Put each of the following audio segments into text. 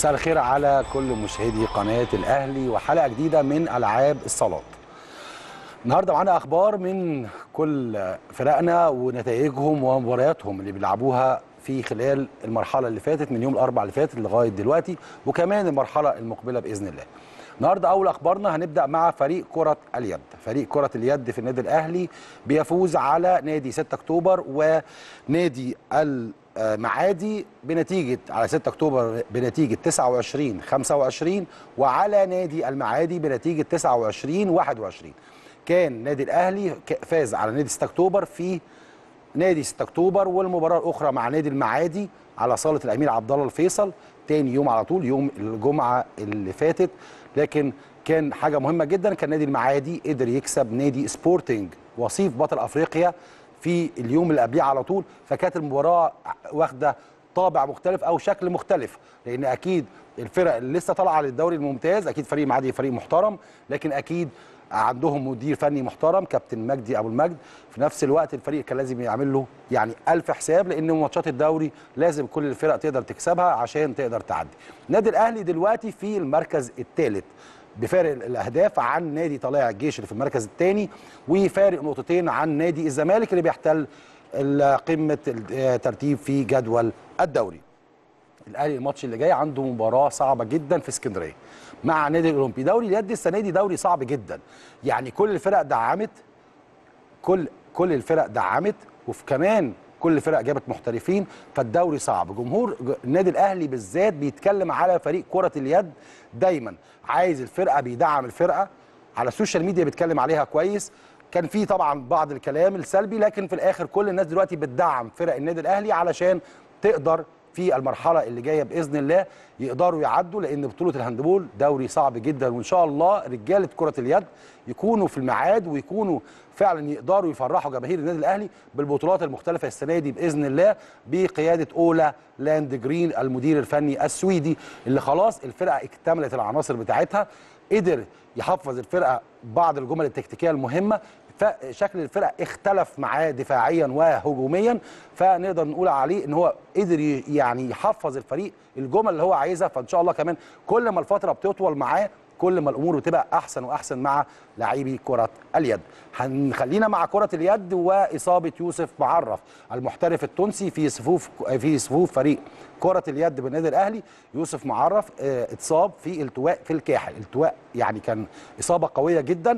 مساء الخير على كل مشاهدي قناة الأهلي وحلقة جديدة من ألعاب الصالات النهاردة معانا أخبار من كل فرقنا ونتائجهم ومبارياتهم اللي بيلعبوها في خلال المرحلة اللي فاتت من يوم الأربع اللي فاتت لغاية دلوقتي وكمان المرحلة المقبلة بإذن الله النهارده اول اخبارنا هنبدا مع فريق كره اليد فريق كره اليد في النادي الاهلي بيفوز على نادي 6 اكتوبر ونادي المعادي بنتيجه على 6 اكتوبر بنتيجه 29 25 وعلى نادي المعادي بنتيجه 29 21 كان نادي الاهلي فاز على نادي 6 اكتوبر في نادي 6 اكتوبر والمباراه الاخرى مع نادي المعادي على صاله الامير عبد الله الفيصل تاني يوم على طول يوم الجمعه اللي فاتت لكن كان حاجه مهمه جدا كان نادي المعادي قدر يكسب نادي سبورتنج وصيف بطل افريقيا في اليوم اللي قبليه على طول فكانت المباراه واخده طابع مختلف او شكل مختلف لان اكيد الفرق اللي لسه طالعه للدوري الممتاز اكيد فريق المعادي فريق محترم لكن اكيد عندهم مدير فني محترم كابتن مجدي ابو المجد في نفس الوقت الفريق كان لازم يعمل له يعني ألف حساب لان ماتشات الدوري لازم كل الفرق تقدر تكسبها عشان تقدر تعدي النادي الاهلي دلوقتي في المركز الثالث بفارق الاهداف عن نادي طلائع الجيش اللي في المركز الثاني وفارق نقطتين عن نادي الزمالك اللي بيحتل قمه الترتيب في جدول الدوري الاهلي الماتش اللي جاي عنده مباراه صعبه جدا في اسكندريه مع نادي الاولمبي دوري اليد السنه دي دوري صعب جدا يعني كل الفرق دعمت كل كل الفرق دعمت وفي كمان كل الفرق جابت محترفين فالدوري صعب جمهور النادي الاهلي بالذات بيتكلم على فريق كره اليد دايما عايز الفرقه بيدعم الفرقه على السوشيال ميديا بيتكلم عليها كويس كان في طبعا بعض الكلام السلبي لكن في الاخر كل الناس دلوقتي بتدعم فرق النادي الاهلي علشان تقدر في المرحله اللي جايه باذن الله يقدروا يعدوا لان بطوله الهاندبول دوري صعب جدا وان شاء الله رجاله كره اليد يكونوا في الميعاد ويكونوا فعلا يقدروا يفرحوا جماهير النادي الاهلي بالبطولات المختلفه السنه دي باذن الله بقياده اولا لاند جرين المدير الفني السويدي اللي خلاص الفرقه اكتملت العناصر بتاعتها قدر يحفظ الفرقه بعض الجمل التكتيكيه المهمه فشكل الفرقه اختلف معاه دفاعيا وهجوميا فنقدر نقول عليه ان هو قدر يعني يحفظ الفريق الجمل اللي هو عايزها فان شاء الله كمان كل ما الفتره بتطول معاه كل ما الامور بتبقى احسن واحسن مع لاعبي كره اليد هنخلينا مع كره اليد واصابه يوسف معرف المحترف التونسي في صفوف في صفوف فريق كره اليد بالنادي الاهلي يوسف معرف اه اتصاب في التواء في الكاحل التواء يعني كان اصابه قويه جدا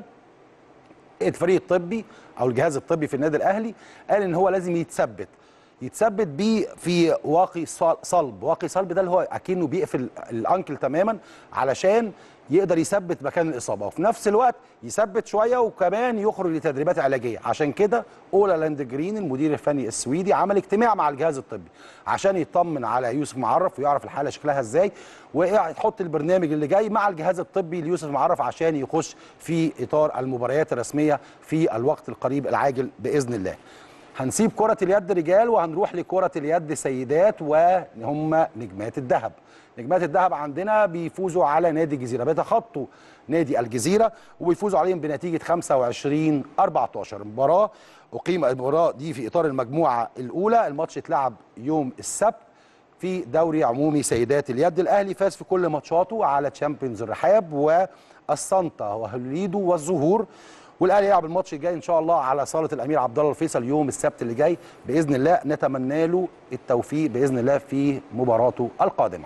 الفريق الطبي او الجهاز الطبي في النادي الاهلي قال ان هو لازم يتثبت يتثبت بيه في واقي صلب واقي صلب ده اللي هو اكنه بيقفل الانكل تماما علشان يقدر يثبت مكان الاصابه وفي نفس الوقت يثبت شويه وكمان يخرج لتدريبات علاجيه عشان كده اولا لاند جرين المدير الفني السويدي عمل اجتماع مع الجهاز الطبي عشان يطمن على يوسف معرف ويعرف الحاله شكلها ازاي ويحط البرنامج اللي جاي مع الجهاز الطبي ليوسف معرف عشان يخش في اطار المباريات الرسميه في الوقت القريب العاجل باذن الله هنسيب كرة اليد رجال وهنروح لكرة اليد سيدات وهم نجمات الذهب نجمات الذهب عندنا بيفوزوا على نادي الجزيرة بيتخطوا نادي الجزيرة وبيفوزوا عليهم بنتيجة 25 14 مباراة أقيم المباراة دي في إطار المجموعة الأولى الماتش اتلعب يوم السبت في دوري عمومي سيدات اليد الأهلي فاز في كل ماتشاته على تشامبيونز الرحاب والسانتا وهليدو والزهور والاهلي يلعب الماتش الجاي ان شاء الله على صاله الامير عبد الله الفيصل يوم السبت اللي جاي باذن الله نتمنى له التوفيق باذن الله في مباراته القادمه.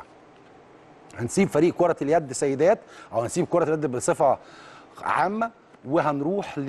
هنسيب فريق كره اليد سيدات او هنسيب كره اليد بصفه عامه وهنروح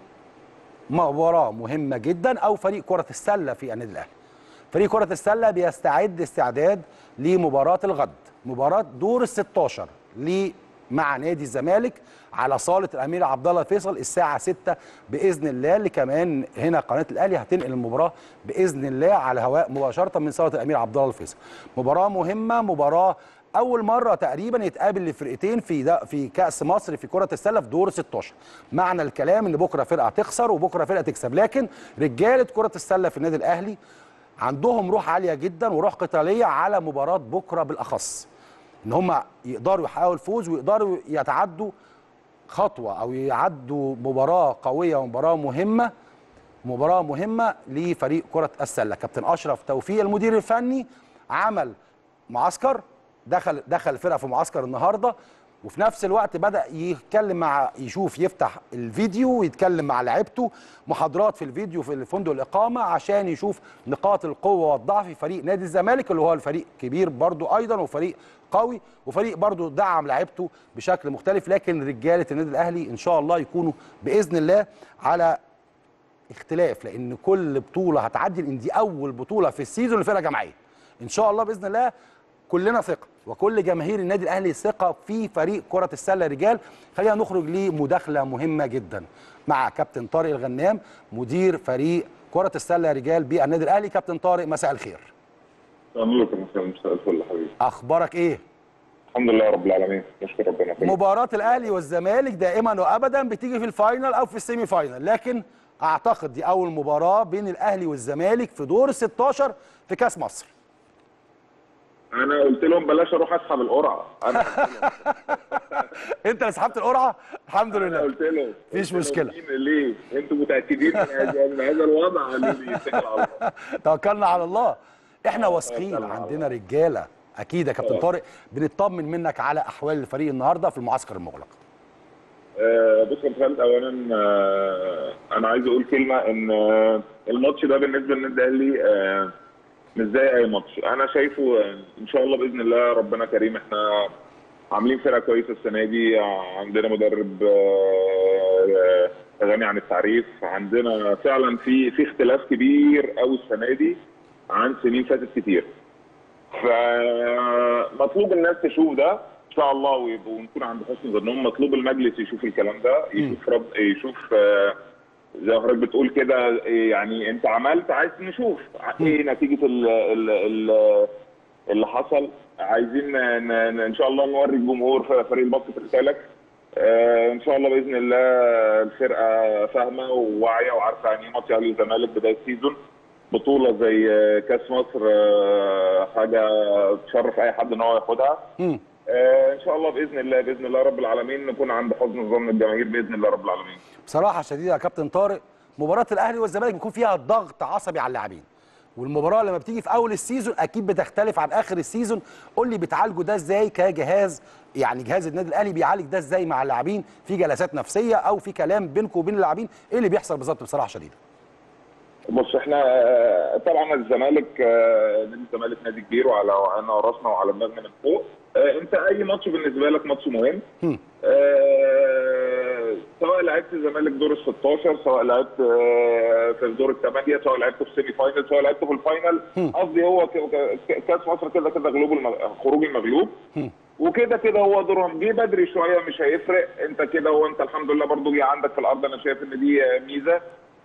لمباراه مهمه جدا او فريق كره السله في النادي الاهلي. فريق كره السله بيستعد استعداد لمباراه الغد، مباراه دور ال 16 مع نادي الزمالك على صاله الامير عبد الله الفيصل الساعه 6 باذن الله اللي كمان هنا قناه الاهلي هتنقل المباراه باذن الله على الهواء مباشره من صاله الامير عبد الله الفيصل مباراه مهمه مباراه اول مره تقريبا يتقابل الفرقتين في ده في كاس مصر في كره السله في دور 16 معنى الكلام ان بكره فرقه تخسر وبكره فرقه تكسب لكن رجاله كره السله في النادي الاهلي عندهم روح عاليه جدا وروح قتاليه على مباراه بكره بالاخص ان هم يقدروا يحققوا الفوز ويقدروا يتعدوا خطوه او يعدوا مباراه قويه ومباراه مهمه مباراه مهمه لفريق كره السله كابتن اشرف توفيق المدير الفني عمل معسكر دخل دخل الفرقه في معسكر النهارده وفي نفس الوقت بدا يتكلم مع يشوف يفتح الفيديو ويتكلم مع لعيبته محاضرات في الفيديو في فندق الاقامه عشان يشوف نقاط القوه والضعف في فريق نادي الزمالك اللي هو الفريق كبير برضو ايضا وفريق قوي وفريق برضو دعم لعيبته بشكل مختلف لكن رجاله النادي الاهلي ان شاء الله يكونوا باذن الله على اختلاف لان كل بطوله هتعدي لان دي اول بطوله في السيزون لفرقه جماعيه ان شاء الله باذن الله كلنا ثقه وكل جماهير النادي الاهلي ثقه في فريق كره السله رجال خلينا نخرج لمداخله مهمه جدا مع كابتن طارق الغنام مدير فريق كره السله رجال بالنادي الاهلي كابتن طارق مساء الخير عليكم مساء الفل حبيبي اخبارك ايه الحمد لله رب العالمين نشكر ربنا كله مباراه الاهلي والزمالك دائما وابدا بتيجي في الفاينل او في السيمي فاينل لكن اعتقد دي اول مباراه بين الاهلي والزمالك في دور ال 16 في كاس مصر انا قلت لهم بلاش اروح اسحب القرعه انا انت اللي سحبت القرعه الحمد أنا لله قلت لهم مفيش قلت لهم مشكلة. مين ليه انتوا متاكدين من هذا من هذا الوضع قالوا لي اتكل على الله توكلنا على الله احنا واثقين توكلنا على عندنا رجاله اكيد يا كابتن آه. طارق بنطمن منك على احوال الفريق النهارده في المعسكر المغلق آه، بص يا خالد اولا آه، انا عايز اقول كلمه ان آه، الماتش ده بالنسبه للنادي الاهلي آه، مش زي اي ماتش انا شايفه آه، ان شاء الله باذن الله ربنا كريم احنا عاملين فرقه كويسه السنه دي آه، عندنا مدرب آه، آه، غني عن التعريف عندنا فعلا في في اختلاف كبير قوي السنه دي عن سنين فاتت كتير فمطلوب الناس تشوف ده ان شاء الله ويبقوا ونكون عند حسن ظنهم مطلوب المجلس يشوف الكلام ده يشوف رد يشوف آه، زي ما حضرتك بتقول كده إيه يعني انت عملت عايز نشوف ايه نتيجه ال ال ال اللي حصل عايزين ن- ن- ان شاء الله نوري الجمهور ف- فريق الباسكت رسالك آه، ان شاء الله باذن الله الفرقه فاهمه وواعيه وعارفه يعني ايه ماتش اهلي والزمالك بدايه السيزون بطوله زي آه، كاس مصر آه، حاجه تشرف اي حد ان هو ياخدها مم. آه، ان شاء الله باذن الله باذن الله رب العالمين نكون عند حسن ظن الجماهير باذن الله رب العالمين بصراحه شديده يا كابتن طارق مباراه الاهلي والزمالك بيكون فيها ضغط عصبي على اللاعبين والمباراه لما بتيجي في اول السيزون اكيد بتختلف عن اخر السيزون قول لي بتعالجوا ده ازاي كجهاز يعني جهاز النادي الاهلي بيعالج ده ازاي مع اللاعبين في جلسات نفسيه او في كلام بينكم وبين اللاعبين ايه اللي بيحصل بالظبط بصراحه شديده بص احنا آه، طبعا الزمالك آه، نادي الزمالك نادي كبير وعلى عيننا وراسنا وعلى دماغنا من فوق آه، انت اي ماتش بالنسبه لك ماتش مهم هم. آه، سواء لعبت الزمالك دور ال 16 سواء لعبت آه، في الدور الثمانيه سواء لعبت في السيمي فاينل سواء لعبت في الفاينل قصدي هو ك- ك- كاس مصر كده كده غلوب المغ- خروج المغلوب وكده كده هو دورهم جه بدري شويه مش هيفرق انت كده هو انت الحمد لله برضو جه عندك في الارض انا شايف ان دي آه، ميزه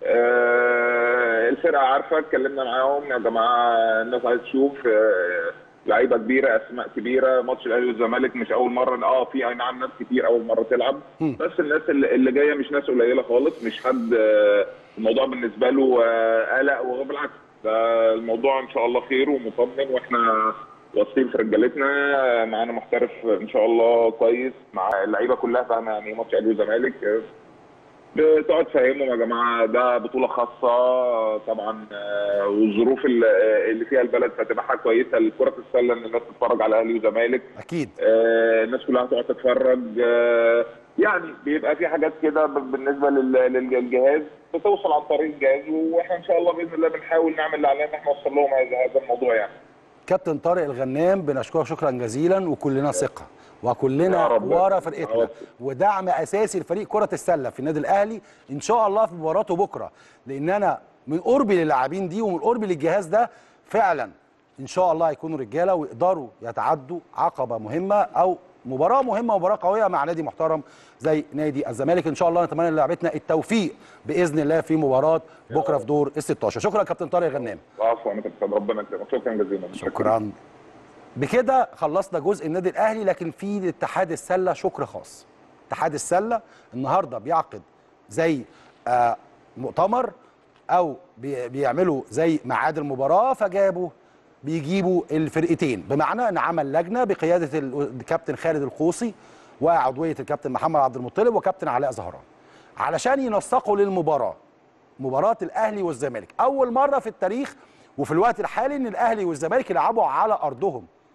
آه، الفرقه عارفه اتكلمنا معاهم يا جماعه الناس عايز تشوف آه، لعيبه كبيره اسماء كبيره ماتش الاهلي والزمالك مش اول مره اه في اي نعم ناس كتير اول مره تلعب بس الناس اللي, اللي جايه مش ناس قليله خالص مش حد آه، الموضوع بالنسبه له آه، قلق وبالعكس ده الموضوع ان شاء الله خير ومطمن واحنا واثقين في رجالتنا آه، معانا محترف ان شاء الله كويس مع اللعيبه كلها فاهمه يعني إيه ماتش الاهلي والزمالك آه، بتقعد تفهمهم يا جماعه ده بطوله خاصه طبعا آه، والظروف اللي اللي فيها البلد فتبقى حاجه كويسه لكره السله ان الناس تتفرج على اهلي وزمالك اكيد آه، الناس كلها تقعد تتفرج آه، يعني بيبقى في حاجات كده ب- بالنسبه لل- لل- للجهاز بتوصل عن طريق الجهاز واحنا ان شاء الله باذن الله بنحاول نعمل اللي علينا ان احنا نوصل لهم هذا هذا الموضوع يعني كابتن طارق الغنام بنشكرك شكرا جزيلا وكلنا ثقه وكلنا يا رب. ورا فرقتنا يا رب. ودعم اساسي لفريق كره السله في النادي الاهلي ان شاء الله في مباراته بكره لان انا من قربي للاعبين دي ومن قربي للجهاز ده فعلا ان شاء الله هيكونوا رجاله ويقدروا يتعدوا عقبه مهمه او مباراه مهمه ومباراه قويه مع نادي محترم زي نادي الزمالك ان شاء الله نتمنى للاعبتنا التوفيق باذن الله في مباراه بكره في دور ال 16 شكرا كابتن طارق الغنام عفوا انا كنت ربنا يكرمك شكرا جزيلا شكرا بكده خلصنا جزء النادي الاهلي لكن في اتحاد السله شكر خاص اتحاد السله النهارده بيعقد زي آه، مؤتمر او بي- بيعملوا زي ميعاد المباراه فجابوا بيجيبوا الفرقتين بمعنى ان عمل لجنه بقياده ال- الكابتن خالد القوسي وعضويه الكابتن محمد عبد المطلب وكابتن علاء زهران علشان ينسقوا للمباراه مباراه الاهلي والزمالك اول مره في التاريخ وفي الوقت الحالي ان الاهلي والزمالك يلعبوا على ارضهم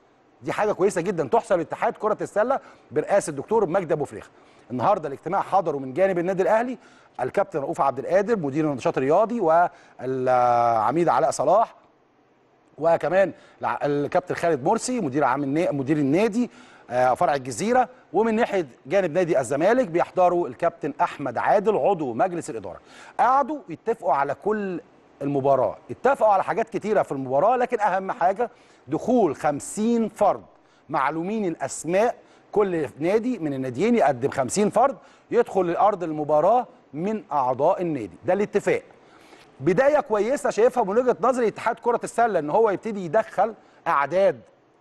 دي حاجه كويسه جدا تحسب لاتحاد كره السله برئاسه الدكتور مجدي ابو فليخ النهارده الاجتماع حضروا من جانب النادي الاهلي الكابتن رؤوف عبد القادر مدير النشاط الرياضي والعميد علاء صلاح وكمان الع- الكابتن خالد مرسي مدير عام النا... مدير النادي آه، فرع الجزيره ومن ناحيه جانب نادي الزمالك بيحضروا الكابتن احمد عادل عضو مجلس الاداره قعدوا يتفقوا على كل المباراه اتفقوا على حاجات كتيره في المباراه لكن اهم حاجه دخول 50 فرد معلومين الاسماء كل نادي من الناديين يقدم 50 فرد يدخل لارض المباراه من اعضاء النادي ده الاتفاق بدايه كويسه شايفها من وجهه نظري اتحاد كره السله ان هو يبتدي يدخل اعداد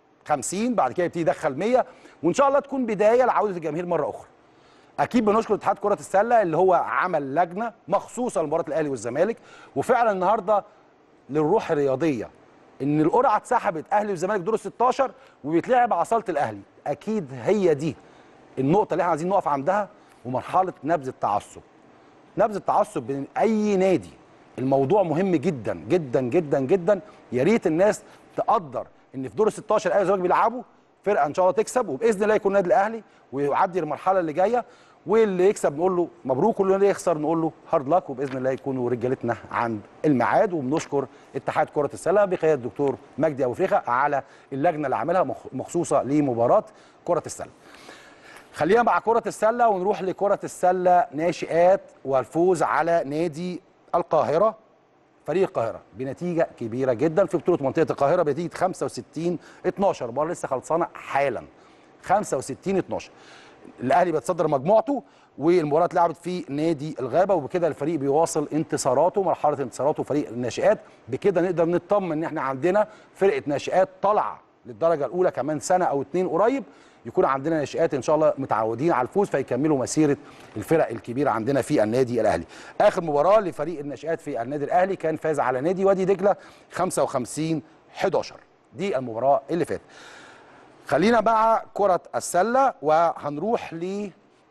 50 بعد كده يبتدي يدخل 100 وان شاء الله تكون بدايه لعوده الجماهير مره اخرى اكيد بنشكر اتحاد كره السله اللي هو عمل لجنه مخصوصه لمباراه الاهلي والزمالك وفعلا النهارده للروح الرياضيه ان القرعه اتسحبت اهلي والزمالك دور ال 16 وبيتلعب على صاله الاهلي اكيد هي دي النقطه اللي احنا عايزين نقف عندها ومرحله نبذ التعصب نبذ التعصب بين اي نادي الموضوع مهم جدا جدا جدا جدا يا ريت الناس تقدر ان في دور ال 16 الاهلي والزمالك بيلعبوا فرقه ان شاء الله تكسب وباذن الله يكون النادي الاهلي ويعدي المرحله اللي جايه واللي يكسب نقول له مبروك واللي يخسر نقول له هارد لك وباذن الله يكونوا رجالتنا عند الميعاد وبنشكر اتحاد كره السله بقياده الدكتور مجدي ابو فريخه على اللجنه اللي عاملها مخ- مخصوصه لمباراه كره السله. خلينا مع كرة السلة ونروح لكرة السلة ناشئات والفوز على نادي القاهرة فريق القاهرة بنتيجة كبيرة جدا في بطولة منطقة القاهرة بنتيجة 65 12 المباراة لسه خلصانة حالا 65 12 الأهلي بيتصدر مجموعته والمباراة اتلعبت في نادي الغابة وبكده الفريق بيواصل انتصاراته مرحلة انتصاراته فريق الناشئات بكده نقدر نطمن ان احنا عندنا فرقة ناشئات طالعة للدرجة الأولى كمان سنة أو اتنين قريب يكون عندنا ناشئات ان شاء الله متعودين على الفوز فيكملوا مسيره الفرق الكبيره عندنا في النادي الاهلي. اخر مباراه لفريق الناشئات في النادي الاهلي كان فاز على نادي وادي دجله 55 11 دي المباراه اللي فاتت. خلينا مع كره السله وهنروح ل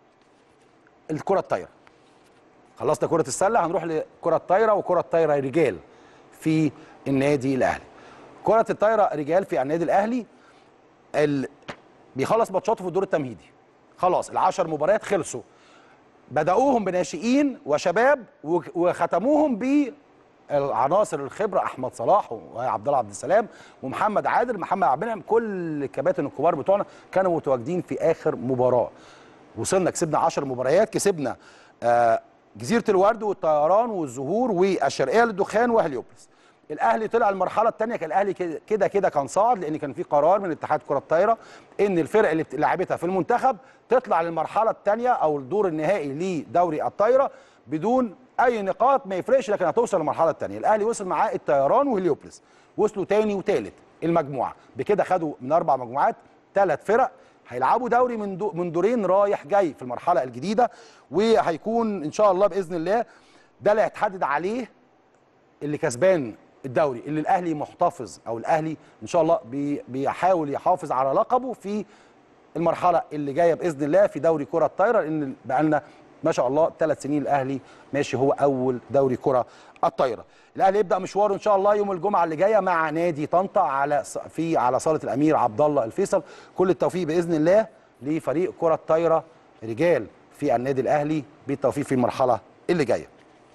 الكره الطايره. خلصنا كره السله هنروح لكره الطايره وكره الطايره رجال في النادي الاهلي. كره الطايره رجال في النادي الاهلي ال... بيخلص ماتشاته في الدور التمهيدي خلاص العشر مباريات خلصوا بدأوهم بناشئين وشباب وك- وختموهم بالعناصر الخبرة أحمد صلاح وعبد الله عبد السلام ومحمد عادل محمد عبد المنعم كل الكباتن الكبار بتوعنا كانوا متواجدين في آخر مباراة وصلنا كسبنا 10 مباريات كسبنا آه، جزيرة الورد والطيران والزهور والشرقية للدخان وهليوبلس الاهلي طلع المرحله الثانيه كان الاهلي كده- كده كده كان صاعد لان كان في قرار من اتحاد كره الطايره ان الفرق اللي بت- لعبتها في المنتخب تطلع للمرحله الثانيه او الدور النهائي لدوري الطايره بدون اي نقاط ما يفرقش لكن هتوصل للمرحله الثانيه الاهلي وصل معاه الطيران وهليوبلس وصلوا تاني وتالت المجموعه بكده خدوا من اربع مجموعات ثلاث فرق هيلعبوا دوري من دو من دورين رايح جاي في المرحله الجديده وهيكون ان شاء الله باذن الله ده اللي هيتحدد عليه اللي كسبان الدوري اللي الاهلي محتفظ او الاهلي ان شاء الله بي بيحاول يحافظ على لقبه في المرحله اللي جايه باذن الله في دوري كره الطايره لان بقى لنا ما شاء الله ثلاث سنين الاهلي ماشي هو اول دوري كره الطايره الاهلي يبدا مشواره ان شاء الله يوم الجمعه اللي جايه مع نادي طنطا على ص- في على صاله الامير عبد الله الفيصل كل التوفيق باذن الله لفريق كره الطايره رجال في النادي الاهلي بالتوفيق في المرحله اللي جايه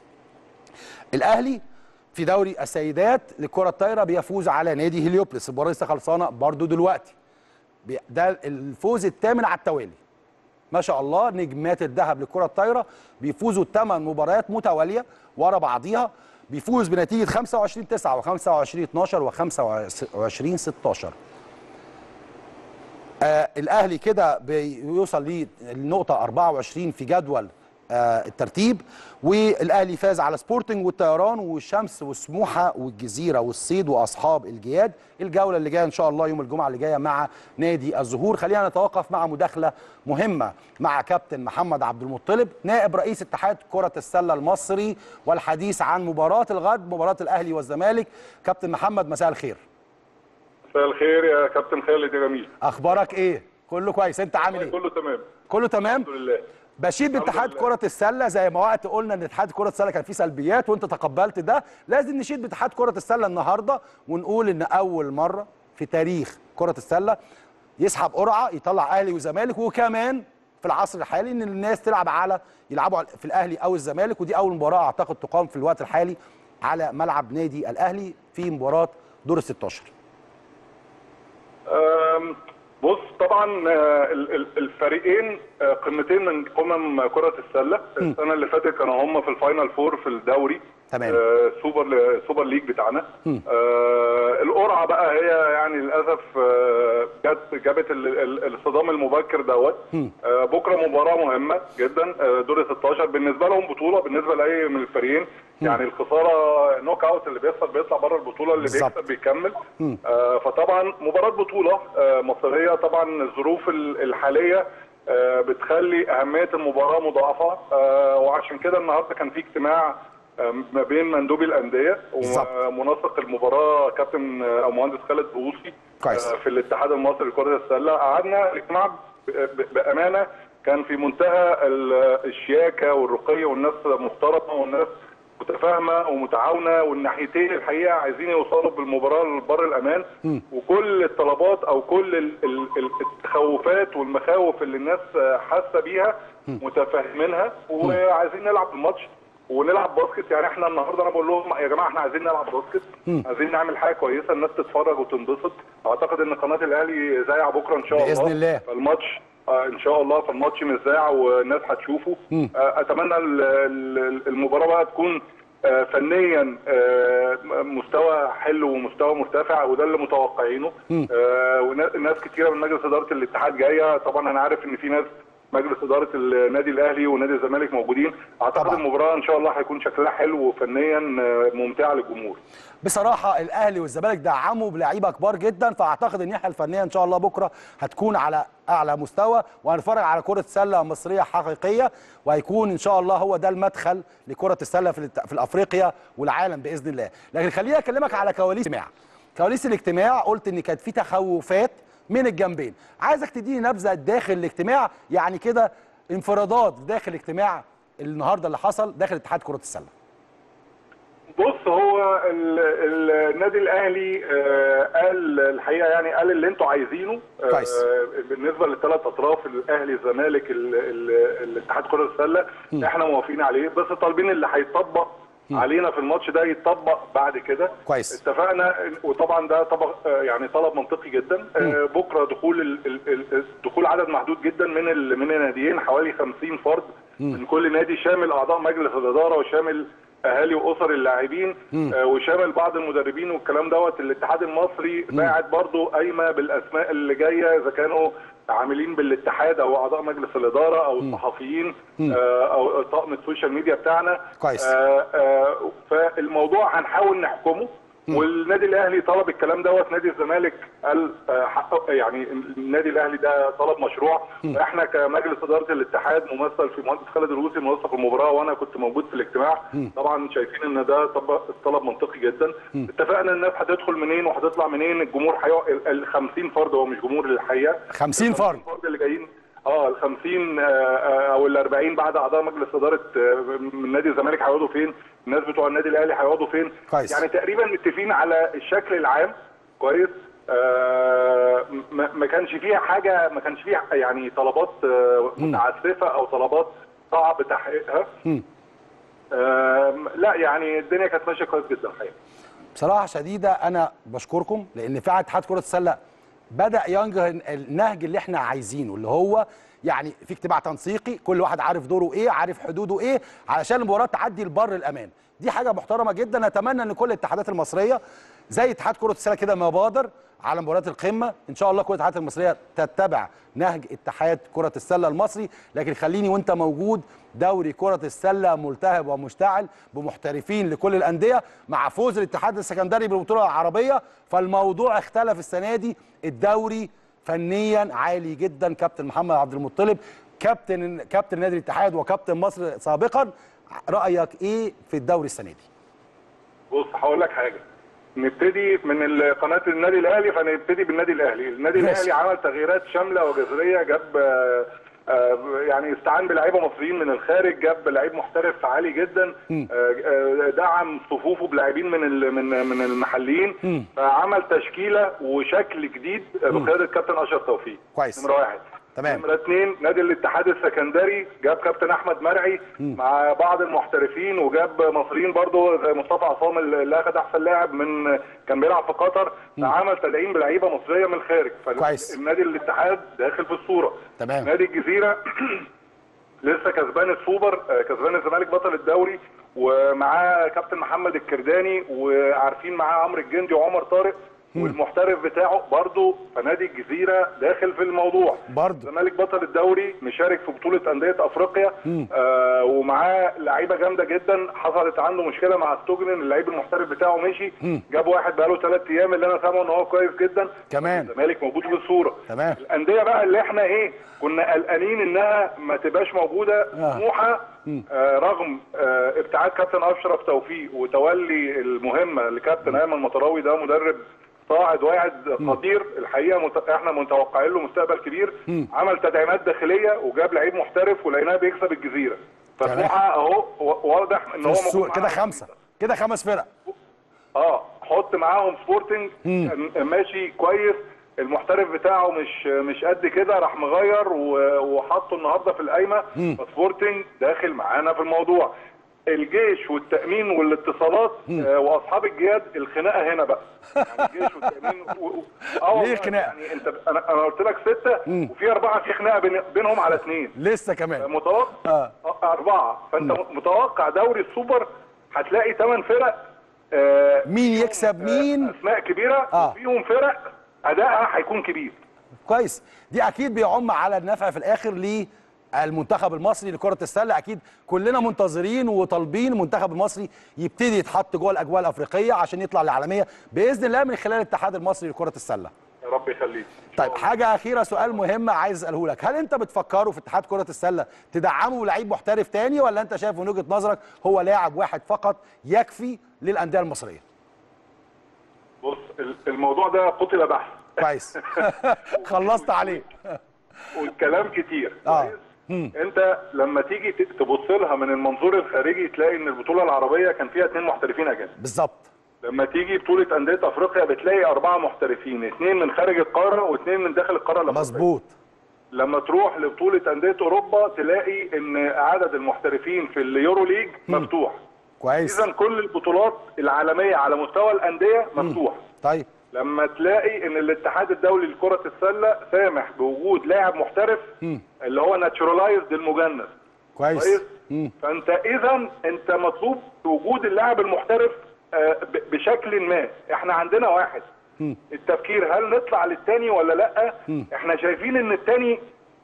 الاهلي في دوري السيدات للكره الطايره بيفوز على نادي هليوبلس المباراه لسه خلصانه برضو دلوقتي بي- ده الفوز الثامن على التوالي ما شاء الله نجمات الذهب للكره الطايره بيفوزوا ثمان مباريات متواليه ورا بعضيها بيفوز بنتيجه 25 9 و25 12 و25 16 آه الاهلي كده بيوصل للنقطه 24 في جدول آه الترتيب والاهلي فاز على سبورتنج والطيران والشمس والسموحه والجزيره والصيد واصحاب الجياد الجوله اللي جايه ان شاء الله يوم الجمعه اللي جايه مع نادي الزهور خلينا نتوقف مع مداخله مهمه مع كابتن محمد عبد المطلب نائب رئيس اتحاد كره السله المصري والحديث عن مباراه الغد مباراه الاهلي والزمالك كابتن محمد مساء الخير مساء الخير يا كابتن خالد يا جميل اخبارك ايه كله كويس انت عامل ايه كله تمام كله تمام الحمد لله بشيد باتحاد لله. كرة السلة زي ما وقت قلنا ان اتحاد كرة السلة كان فيه سلبيات وانت تقبلت ده لازم نشيد باتحاد كرة السلة النهاردة ونقول ان اول مرة في تاريخ كرة السلة يسحب قرعه يطلع اهلي وزمالك وكمان في العصر الحالي ان الناس تلعب على يلعبوا في الاهلي او الزمالك ودي اول مباراه اعتقد تقام في الوقت الحالي على ملعب نادي الاهلي في مباراه دور ال 16 أم، بص طبعا آه، ال- ال- الفريقين آه، قمتين من قمم كرة السلة السنة اللي فاتت كانوا هم في الفاينل فور في الدوري تمام. آه، سوبر سوبر ليج بتاعنا آه، القرعة بقى هي يعني للأسف آه، جت جابت ال- ال- الصدام المبكر دوت آه، بكرة مباراة مهمة جدا آه، دور ال 16 بالنسبة لهم بطولة بالنسبة لأي من الفريقين يعني الخسارة نوك اوت اللي بيخسر بيطلع بره البطولة اللي بالظبط. بيكسب بيكمل آه، فطبعا مباراة بطولة آه، مصرية طبعا الظروف ال- الحالية آه، بتخلي أهمية المباراة مضاعفة آه، وعشان كده النهاردة كان في اجتماع آه، ما بين مندوبي الأندية بالظبط. ومنسق المباراة كابتن آه، أو مهندس خالد بوصي كويس. آه، في الاتحاد المصري لكرة السلة قعدنا الاجتماع ب- ب- بأمانة كان في منتهى ال- الشياكة والرقي والناس محترمة والناس متفاهمه ومتعاونه والناحيتين الحقيقه عايزين يوصلوا بالمباراه لبر الامان وكل الطلبات او كل ال- ال- ال- التخوفات والمخاوف اللي الناس آه، حاسه بيها متفاهمينها وعايزين نلعب الماتش ونلعب باسكت يعني احنا النهارده انا بقول لهم يا جماعه احنا عايزين نلعب باسكت عايزين نعمل حاجه كويسه الناس تتفرج وتنبسط اعتقد ان قناه الاهلي زي بكره ان شاء الله بإذن الله. فالماتش آه، ان شاء الله فالماتش مذاع والناس هتشوفه آه، اتمنى ال- ال- المباراه بقى تكون آه، فنيا آه، مستوى حلو ومستوى مرتفع وده اللي متوقعينه آه، وناس كتيره من مجلس اداره الاتحاد جايه طبعا انا عارف ان في ناس مجلس اداره النادي الاهلي ونادي الزمالك موجودين اعتقد طبعاً. المباراه ان شاء الله هيكون شكلها حلو وفنيا آه، ممتعه للجمهور بصراحه الاهلي والزمالك دعموا بلعيبه كبار جدا فاعتقد الناحيه الفنيه ان شاء الله بكره هتكون على اعلى مستوى وهنتفرج على كره سله مصريه حقيقيه وهيكون ان شاء الله هو ده المدخل لكره السله في الت- في افريقيا والعالم باذن الله لكن خليني اكلمك على كواليس الاجتماع كواليس الاجتماع قلت ان كانت في تخوفات من الجنبين عايزك تديني نبذه داخل الاجتماع يعني كده انفرادات داخل الاجتماع النهارده اللي حصل داخل اتحاد كره السله بص هو ال- ال- النادي الاهلي آه، قال الحقيقه يعني قال اللي انتوا عايزينه آه، كويس. بالنسبه للثلاث اطراف الاهلي الزمالك ال- ال- الاتحاد كره السله احنا موافقين عليه بس طالبين اللي هيطبق علينا في الماتش ده يتطبق بعد كده كويس. اتفقنا وطبعا ده طبق آه، يعني طلب منطقي جدا آه، بكره دخول ال- ال- ال- دخول عدد محدود جدا من ال- من الناديين حوالي 50 فرد من كل نادي شامل اعضاء مجلس الاداره وشامل اهالي واسر اللاعبين آه، وشامل بعض المدربين والكلام دوت الاتحاد المصري باعت برضو قايمه بالاسماء اللي جايه اذا كانوا عاملين بالاتحاد او اعضاء مجلس الاداره او الصحفيين آه، او طاقم السوشيال ميديا بتاعنا كويس. آه، آه، فالموضوع هنحاول نحكمه والنادي الاهلي طلب الكلام دوت نادي الزمالك قال آه، حقق يعني النادي الاهلي ده طلب مشروع احنا كمجلس اداره الاتحاد ممثل في مهندس خالد الروسي منسق المباراه وانا كنت موجود في الاجتماع طبعا شايفين ان ده طب- طلب منطقي جدا اتفقنا الناس هتدخل منين وهتطلع منين الجمهور هيقع ال 50 فرد هو مش جمهور الحقيقه 50 فرد. الفرد اللي جايين اه ال 50 آه، آه، او ال 40 بعد اعضاء مجلس اداره آه، من نادي الزمالك هيقعدوا فين؟ الناس بتوع النادي الاهلي هيقعدوا فين؟ كويس. يعني تقريبا متفقين على الشكل العام كويس آه، ما ما كانش فيها حاجه ما كانش فيها يعني طلبات آه، متعسفه او طلبات صعب تحقيقها آه، لا يعني الدنيا كانت ماشيه كويس جدا الحقيقه بصراحه شديده انا بشكركم لان فعلا اتحاد كره السله بدا ينهج النهج اللي احنا عايزينه اللي هو يعني في اجتماع تنسيقي كل واحد عارف دوره ايه عارف حدوده ايه علشان المباراه تعدي لبر الامان دي حاجه محترمه جدا اتمنى ان كل الاتحادات المصريه زي اتحاد كره السله كده مبادر على مباريات القمه ان شاء الله كل الاتحادات المصريه تتبع نهج اتحاد كره السله المصري لكن خليني وانت موجود دوري كره السله ملتهب ومشتعل بمحترفين لكل الانديه مع فوز الاتحاد السكندري بالبطوله العربيه فالموضوع اختلف السنه دي الدوري فنيا عالي جدا كابتن محمد عبد المطلب كابتن كابتن نادي الاتحاد وكابتن مصر سابقا رايك ايه في الدوري السنه دي بص هقول لك حاجه نبتدي من ال- قناه النادي الاهلي فنبتدي بالنادي الاهلي النادي ماشي. الاهلي عمل تغييرات شامله وجذريه جاب آه، آه، يعني استعان بلعيبه مصريين من الخارج جاب لعيب محترف عالي جدا آه، آه، دعم صفوفه بلاعبين من ال- من من المحليين فعمل تشكيله وشكل جديد بقياده كابتن اشرف توفيق كويس. نمره واحد تمام. نمره اثنين نادي الاتحاد السكندري جاب كابتن احمد مرعي مع بعض المحترفين وجاب مصريين برضو زي مصطفى عصام اللي اخذ احسن لاعب من كان بيلعب في قطر فعمل تدعيم بلعيبه مصريه من الخارج كويس. فالنادي الاتحاد داخل في الصوره تمام. نادي الجزيره لسه كسبان السوبر آه، كسبان الزمالك بطل الدوري ومعاه كابتن محمد الكرداني وعارفين معاه عمرو الجندي وعمر طارق والمحترف بتاعه برضه فنادي الجزيره داخل في الموضوع برضه. الزمالك بطل الدوري مشارك في بطوله انديه افريقيا آه ومعاه لعيبه جامده جدا حصلت عنده مشكله مع ستوجنن اللعيب المحترف بتاعه مشي جاب واحد بقاله ثلاث ايام اللي انا سامعه ان هو كويس جدا كمان. الزمالك موجود في الصوره تمام. الانديه بقى اللي احنا ايه كنا قلقانين انها ما تبقاش موجوده آه. سموحه آه رغم آه ابتعاد كابتن اشرف توفيق وتولي المهمه لكابتن ايمن مطراوي ده مدرب صاعد واحد خطير الحقيقه مت... احنا متوقعين له مستقبل كبير عمل تدعيمات داخليه وجاب لعيب محترف ولقيناه بيكسب الجزيره فسموحه اهو و- واضح ان في هو السوق موجود كده معانا. خمسه كده خمس فرق اه حط معاهم سبورتنج كان ماشي كويس المحترف بتاعه مش مش قد كده راح مغير و- وحطه النهارده في القايمه فسبورتنج داخل معانا في الموضوع الجيش والتامين والاتصالات آه واصحاب الجياد الخناقه هنا بقى يعني الجيش والتامين و... و... اه ليه والله خناقة؟ يعني انت انا انا قلت لك سته وفي اربعه في خناقه بين... بينهم على اثنين لسه كمان متوقع آه. آه. أربعة فأنت متوقع دوري السوبر هتلاقي ثمان فرق آه مين فيهم، يكسب آه، مين؟ أسماء كبيرة آه. وفيهم فرق أدائها هيكون كبير كويس دي اكيد بيعم على النفع في الاخر للمنتخب المصري لكره السله اكيد كلنا منتظرين وطالبين المنتخب المصري يبتدي يتحط جوه الاجواء الافريقيه عشان يطلع للعالميه باذن الله من خلال الاتحاد المصري لكره السله يا رب يخليك طيب حاجه اخيره سؤال مهم عايز اساله لك هل انت بتفكروا في اتحاد كره السله تدعموا لعيب محترف تاني ولا انت شايف من وجهه نظرك هو لاعب واحد فقط يكفي للانديه المصريه بص ال- الموضوع ده قتل بحث كويس خلصت عليه والكلام كتير آه. كويس؟ انت لما تيجي ت- تبص لها من المنظور الخارجي تلاقي ان البطوله العربيه كان فيها اثنين محترفين اجانب بالظبط لما تيجي بطوله انديه افريقيا بتلاقي اربعه محترفين اثنين من خارج القاره واثنين من داخل القاره الافريقيه مظبوط لما تروح لبطوله انديه اوروبا تلاقي ان عدد المحترفين في اليورو ليج مفتوح كويس اذا كل البطولات العالميه على مستوى الانديه مفتوح طيب لما تلاقي ان الاتحاد الدولي لكره السله سامح بوجود لاعب محترف اللي هو ناتشورالايزد المجنس كويس كويس فانت اذا انت مطلوب وجود اللاعب المحترف آه، ب- بشكل ما احنا عندنا واحد التفكير هل نطلع للتاني ولا لا احنا شايفين ان التاني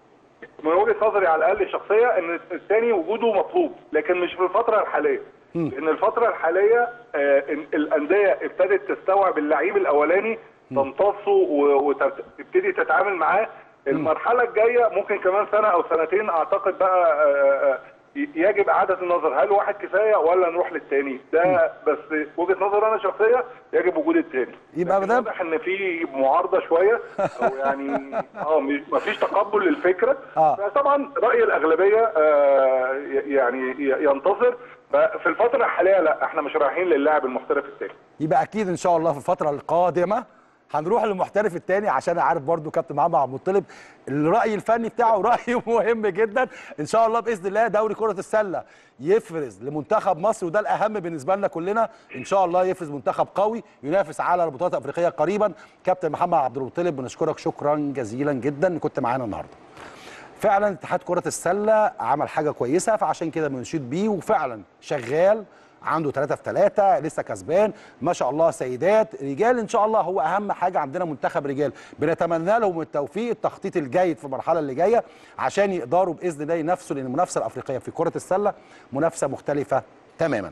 من وجهه نظري على الاقل شخصيه ان الثاني وجوده مطلوب لكن مش في الفتره الحاليه لان الفتره الحاليه آه، إن الانديه ابتدت تستوعب اللعيب الاولاني تمتصه و- وتبتدي تتعامل معاه المرحله الجايه ممكن كمان سنه او سنتين اعتقد بقى آه، آه، ي- يجب اعاده النظر هل واحد كفايه ولا نروح للتاني ده بس وجهه نظر انا شخصيه يجب وجود التاني يبقى لكن ده- واضح ان في معارضه شويه او يعني اه ما فيش تقبل للفكره آه. طبعا راي الاغلبيه آه ي- يعني ي- ينتصر ففي الفتره الحاليه لا احنا مش رايحين للاعب المحترف التاني يبقى اكيد ان شاء الله في الفتره القادمه هنروح للمحترف الثاني عشان عارف برضو كابتن محمد عبد المطلب الراي الفني بتاعه راي مهم جدا ان شاء الله باذن الله دوري كره السله يفرز لمنتخب مصر وده الاهم بالنسبه لنا كلنا ان شاء الله يفرز منتخب قوي ينافس على البطولات الافريقيه قريبا كابتن محمد عبد المطلب بنشكرك شكرا جزيلا جدا ان كنت معانا النهارده فعلا اتحاد كرة السلة عمل حاجة كويسة فعشان كده بنشيد بيه وفعلا شغال عنده 3 في 3 لسه كسبان ما شاء الله سيدات رجال ان شاء الله هو اهم حاجه عندنا منتخب رجال بنتمنى لهم التوفيق التخطيط الجيد في المرحله اللي جايه عشان يقدروا باذن الله ينافسوا لان المنافسه الافريقيه في كره السله منافسه مختلفه تماما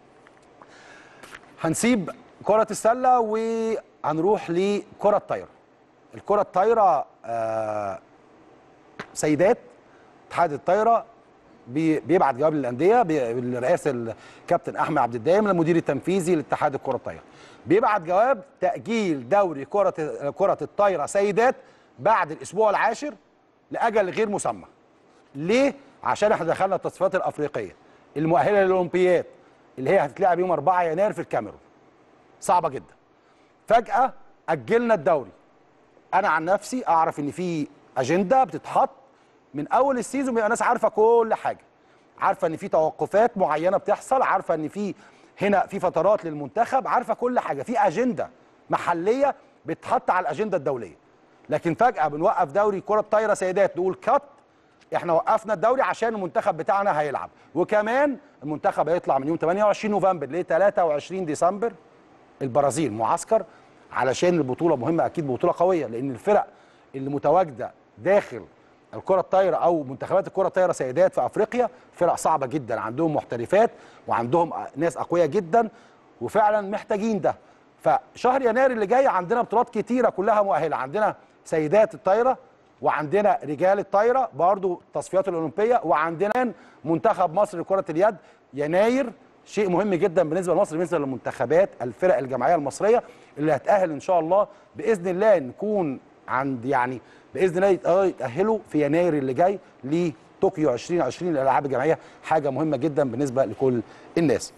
هنسيب كرة السلة وهنروح لكرة الطايرة الكرة الطايرة آه سيدات اتحاد الطايره بي- بيبعت جواب للانديه بي- بالرئاسه الكابتن احمد عبد الدايم المدير التنفيذي لاتحاد الكره الطايره بيبعت جواب تاجيل دوري كره كره الطايره سيدات بعد الاسبوع العاشر لاجل غير مسمى ليه عشان احنا دخلنا التصفيات الافريقيه المؤهله للاولمبياد اللي هي هتتلعب يوم 4 يناير في الكاميرون صعبه جدا فجاه اجلنا الدوري انا عن نفسي اعرف ان في اجنده بتتحط من اول السيزون بيبقى الناس عارفه كل حاجه عارفه ان في توقفات معينه بتحصل عارفه ان في هنا في فترات للمنتخب عارفه كل حاجه في اجنده محليه بتتحط على الاجنده الدوليه لكن فجاه بنوقف دوري كره طايره سيدات نقول كات احنا وقفنا الدوري عشان المنتخب بتاعنا هيلعب وكمان المنتخب هيطلع من يوم 28 نوفمبر ل 23 ديسمبر البرازيل معسكر علشان البطوله مهمه اكيد بطوله قويه لان الفرق اللي متواجده داخل الكره الطايره او منتخبات الكره الطايره سيدات في افريقيا فرق صعبه جدا عندهم محترفات وعندهم ناس اقوياء جدا وفعلا محتاجين ده فشهر يناير اللي جاي عندنا بطولات كتيره كلها مؤهله عندنا سيدات الطايره وعندنا رجال الطايره برضو التصفيات الاولمبيه وعندنا منتخب مصر لكره اليد يناير شيء مهم جدا بالنسبه لمصر بالنسبه للمنتخبات الفرق الجماعيه المصريه اللي هتاهل ان شاء الله باذن الله نكون عند يعني باذن الله يتأ- يتاهلوا في يناير اللي جاي لطوكيو 2020 الالعاب الجماعيه حاجه مهمه جدا بالنسبه لكل الناس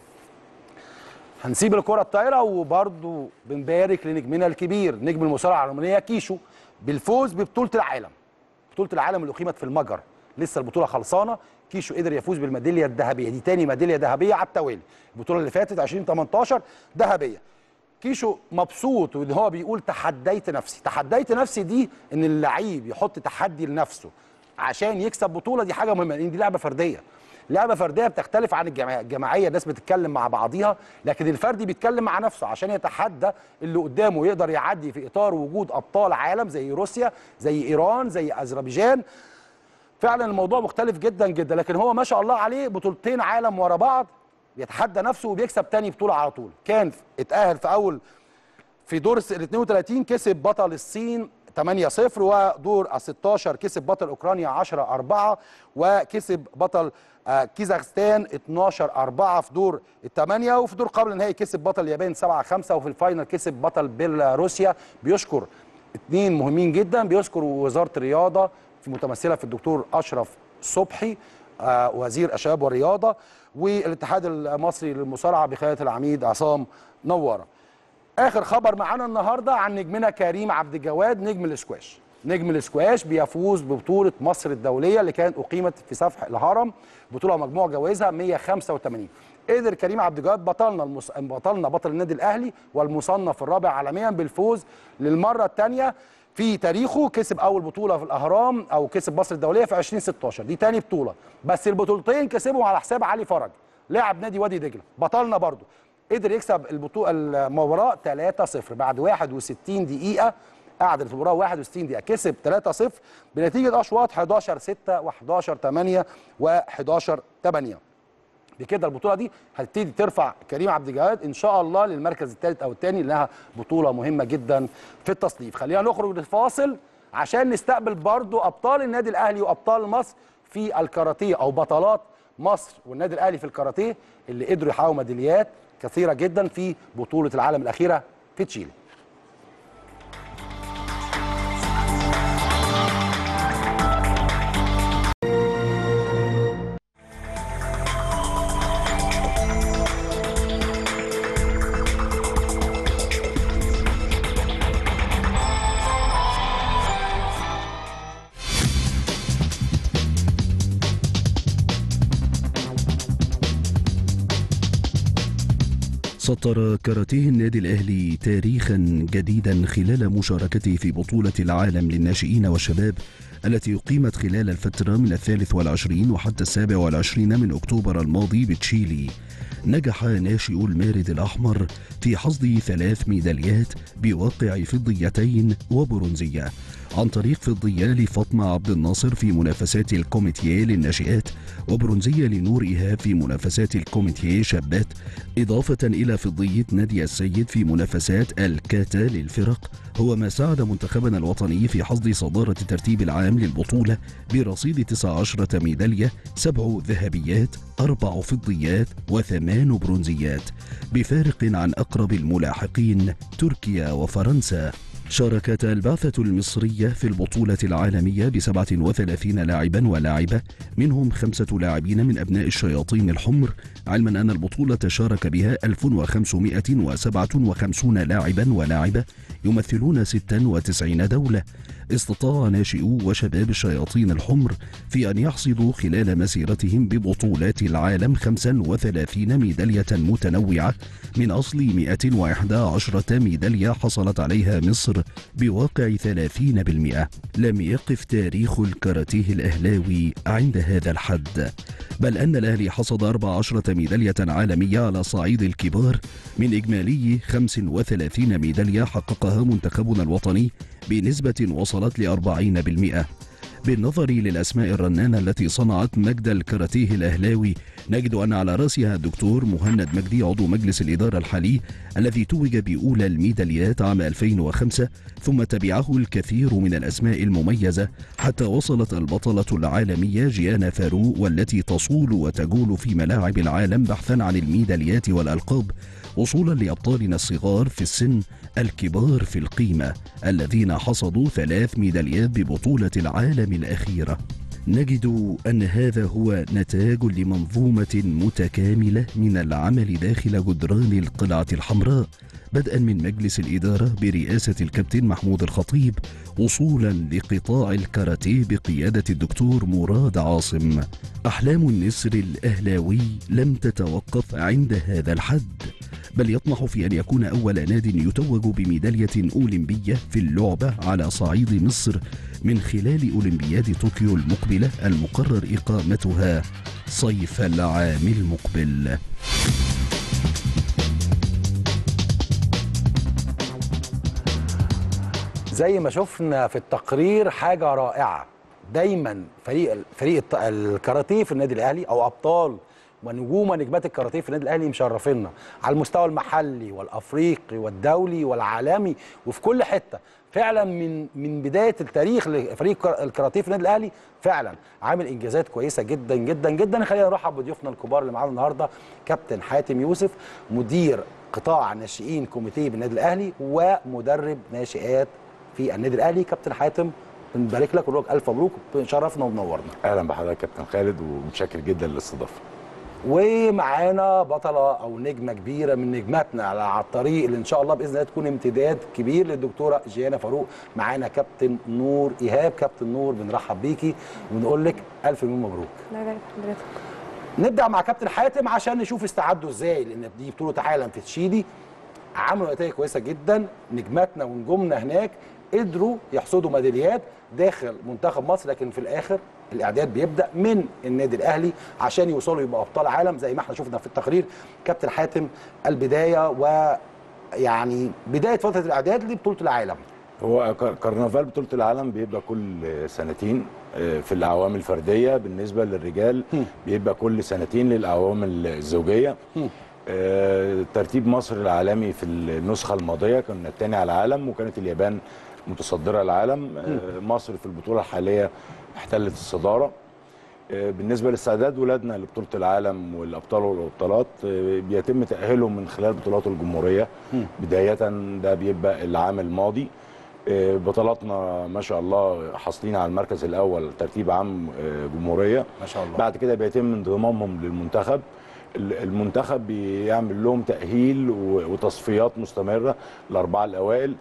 هنسيب الكره الطايره وبرضه بنبارك لنجمنا الكبير نجم المصارعه الرومانيه كيشو بالفوز ببطوله العالم بطوله العالم اللي اقيمت في المجر لسه البطوله خلصانه كيشو قدر يفوز بالميداليه الذهبيه دي تاني ميداليه ذهبيه على التوالي البطوله اللي فاتت 2018 ذهبيه كيشو مبسوط وان هو بيقول تحديت نفسي تحديت نفسي دي ان اللعيب يحط تحدي لنفسه عشان يكسب بطوله دي حاجه مهمه لان دي لعبه فرديه لعبه فرديه بتختلف عن الجماعيه الجماعيه الناس بتتكلم مع بعضيها لكن الفردي بيتكلم مع نفسه عشان يتحدى اللي قدامه يقدر يعدي في اطار وجود ابطال عالم زي روسيا زي ايران زي اذربيجان فعلا الموضوع مختلف جدا جدا لكن هو ما شاء الله عليه بطولتين عالم ورا بعض بيتحدى نفسه وبيكسب تاني بطوله على طول كان اتاهل في اول في دور ال 32 كسب بطل الصين 8-0 ودور ال 16 كسب بطل اوكرانيا 10-4 وكسب بطل آه، كازاخستان 12-4 في دور الثمانية وفي دور قبل النهائي كسب بطل اليابان 7-5 وفي الفاينل كسب بطل بيلاروسيا بيشكر اثنين مهمين جدا بيشكر وزارة الرياضة في متمثلة في الدكتور أشرف صبحي آه، وزير الشباب والرياضة والاتحاد المصري للمصارعة بقيادة العميد عصام نوارة اخر خبر معانا النهارده عن نجمنا كريم عبد الجواد نجم الاسكواش نجم الاسكواش بيفوز ببطوله مصر الدوليه اللي كانت اقيمت في سفح الهرم بطوله مجموع جوائزها 185 قدر كريم عبد الجواد بطلنا المس... بطلنا بطل النادي الاهلي والمصنف الرابع عالميا بالفوز للمره الثانيه في تاريخه كسب اول بطوله في الاهرام او كسب مصر الدوليه في 2016 دي تاني بطوله بس البطولتين كسبهم على حساب علي فرج لاعب نادي وادي دجله بطلنا برضه قدر يكسب البطوله المباراه 3-0 بعد 61 دقيقه قعدت المباراه 61 دقيقه كسب 3-0 بنتيجه اشواط 11 6 و11 8 و11 8 بكده البطوله دي هتبتدي ترفع كريم عبد الجواد ان شاء الله للمركز الثالث او الثاني لانها بطوله مهمه جدا في التصنيف خلينا نخرج للفاصل عشان نستقبل برضو ابطال النادي الاهلي وابطال مصر في الكاراتيه او بطلات مصر والنادي الاهلي في الكاراتيه اللي قدروا يحققوا ميداليات كثيره جدا في بطوله العالم الاخيره في تشيلي سطر كاراتيه النادي الأهلي تاريخا جديدا خلال مشاركته في بطولة العالم للناشئين والشباب التي أقيمت خلال الفترة من الثالث والعشرين وحتى السابع والعشرين من أكتوبر الماضي بتشيلي نجح ناشئ المارد الأحمر في حصد ثلاث ميداليات بواقع فضيتين وبرونزية عن طريق فضية لفاطمة عبد الناصر في منافسات الكوميتيه للناشئات وبرونزية لنور إيهاب في منافسات الكوميتيه شابات إضافة إلى فضية نادية السيد في منافسات الكاتا للفرق هو ما ساعد منتخبنا الوطني في حصد صدارة الترتيب العام للبطولة برصيد 19 ميدالية سبع ذهبيات أربع فضيات وثمان برونزيات بفارق عن أقرب الملاحقين تركيا وفرنسا شاركت البعثة المصرية في البطولة العالمية ب 37 لاعبا ولاعبة منهم خمسة لاعبين من أبناء الشياطين الحمر علما أن البطولة شارك بها 1557 لاعبا ولاعبة يمثلون 96 دولة استطاع ناشئو وشباب الشياطين الحمر في أن يحصدوا خلال مسيرتهم ببطولات العالم 35 ميدالية متنوعة من أصل 111 ميدالية حصلت عليها مصر بواقع 30% لم يقف تاريخ الكاراتيه الأهلاوي عند هذا الحد بل أن الأهلي حصد 14 ميدالية عالمية على صعيد الكبار من إجمالي 35 ميدالية حققها منتخبنا الوطني بنسبة وصلت ل 40% بالنظر للأسماء الرنانة التي صنعت مجد الكاراتيه الأهلاوي نجد أن على رأسها الدكتور مهند مجدي عضو مجلس الإدارة الحالي الذي توج بأولى الميداليات عام 2005 ثم تبعه الكثير من الأسماء المميزة حتى وصلت البطلة العالمية جيانا فاروق والتي تصول وتجول في ملاعب العالم بحثا عن الميداليات والألقاب وصولا لأبطالنا الصغار في السن الكبار في القيمة الذين حصدوا ثلاث ميداليات ببطولة العالم الأخيرة نجد أن هذا هو نتاج لمنظومة متكاملة من العمل داخل جدران القلعة الحمراء بدءا من مجلس الإدارة برئاسة الكابتن محمود الخطيب وصولا لقطاع الكاراتيه بقيادة الدكتور مراد عاصم أحلام النسر الأهلاوي لم تتوقف عند هذا الحد بل يطمح في أن يكون أول ناد يتوج بميدالية أولمبية في اللعبة على صعيد مصر من خلال أولمبياد طوكيو المقبلة المقرر إقامتها صيف العام المقبل زي ما شفنا في التقرير حاجه رائعه دايما فريق فريق الت- الكاراتيه في النادي الاهلي او ابطال ونجوم ونجمات الكاراتيه في النادي الاهلي مشرفينا على المستوى المحلي والافريقي والدولي والعالمي وفي كل حته فعلا من من بدايه التاريخ لفريق الكرا- الكاراتيه في النادي الاهلي فعلا عامل انجازات كويسه جدا جدا جدا خلينا نرحب بضيوفنا الكبار اللي معانا النهارده كابتن حاتم يوسف مدير قطاع ناشئين كوميتيه بالنادي الاهلي ومدرب ناشئات في النادي الاهلي كابتن حاتم بنبارك لك ونقول لك الف مبروك شرفنا ومنورنا اهلا بحضرتك يا كابتن خالد ومتشكر جدا للاستضافه ومعانا بطله او نجمه كبيره من نجماتنا على على الطريق اللي ان شاء الله باذن الله تكون امتداد كبير للدكتوره جيانا فاروق معانا كابتن نور ايهاب كابتن نور بنرحب بيكي ونقول لك الف مليون مبروك الله يبارك في حضرتك نبدا مع كابتن حاتم عشان نشوف استعدوا ازاي لان دي بطوله عالم في تشيلي عملوا نتائج كويسه جدا نجماتنا ونجومنا هناك قدروا يحصدوا ميداليات داخل منتخب مصر لكن في الاخر الاعداد بيبدا من النادي الاهلي عشان يوصلوا يبقوا ابطال عالم زي ما احنا شفنا في التقرير كابتن حاتم البدايه ويعني بدايه فتره الاعداد لبطوله العالم هو كار- كرنفال بطوله العالم بيبقى كل سنتين آه، في الاعوام الفرديه بالنسبه للرجال بيبقى كل سنتين للاعوام الزوجيه آه، ترتيب مصر العالمي في النسخه الماضيه كنا الثاني على العالم وكانت اليابان متصدره العالم آه، مصر في البطوله الحاليه احتلت الصداره آه، بالنسبه لاستعداد ولادنا لبطوله العالم والابطال والابطالات آه، بيتم تاهيلهم من خلال بطولات الجمهوريه بدايه ده بيبقى العام الماضي آه، بطلاتنا ما شاء الله حاصلين على المركز الاول ترتيب عام آه، جمهوريه ما شاء الله بعد كده بيتم انضمامهم للمنتخب ال- المنتخب بيعمل لهم تأهيل و- وتصفيات مستمرة الأربعة الأوائل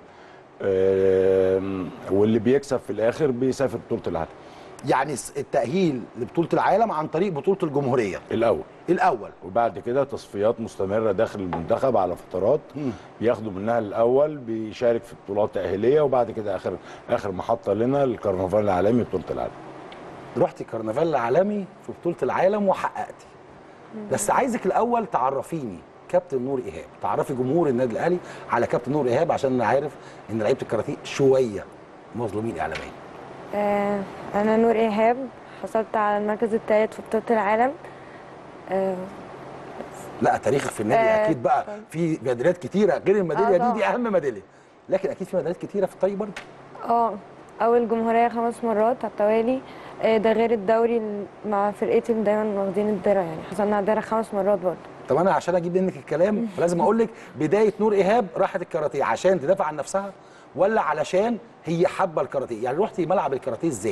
آم، واللي بيكسب في الآخر بيسافر بطولة العالم يعني التاهيل لبطوله العالم عن طريق بطوله الجمهوريه الأول الاول وبعد كده تصفيات مستمرة داخل المنتخب على فترات بياخدوا منها الأول بيشارك في بطولات تأهيلية وبعد كده آخر آخر محطة لنا الكرنفال العالمي بطولة العالم رحتي كرنفال العالمي في بطوله العالم وحققتي بس عايزك الاول تعرفيني كابتن نور ايهاب تعرفي جمهور النادي الاهلي على كابتن نور ايهاب عشان انا عارف ان لعيبه الكاراتيه شويه مظلومين اعلاميا آه انا نور ايهاب حصلت على المركز الثالث في بطوله العالم آه لا تاريخك في النادي آه، اكيد بقى طبعاً. في ميداليات كتيره غير الميداليه آه، دي دي طبعاً. اهم ميداليه لكن اكيد في ميداليات كتيره في الطريق برضه اه اول جمهوريه خمس مرات على التوالي آه ده غير الدوري ال- مع فرقتي اللي دايما واخدين الدرع يعني حصلنا على الدرع خمس مرات برضه طب انا عشان اجيب منك الكلام لازم اقول لك بدايه نور ايهاب راحت الكاراتيه عشان تدافع عن نفسها ولا علشان هي حابه الكاراتيه يعني رحتي ملعب الكاراتيه ازاي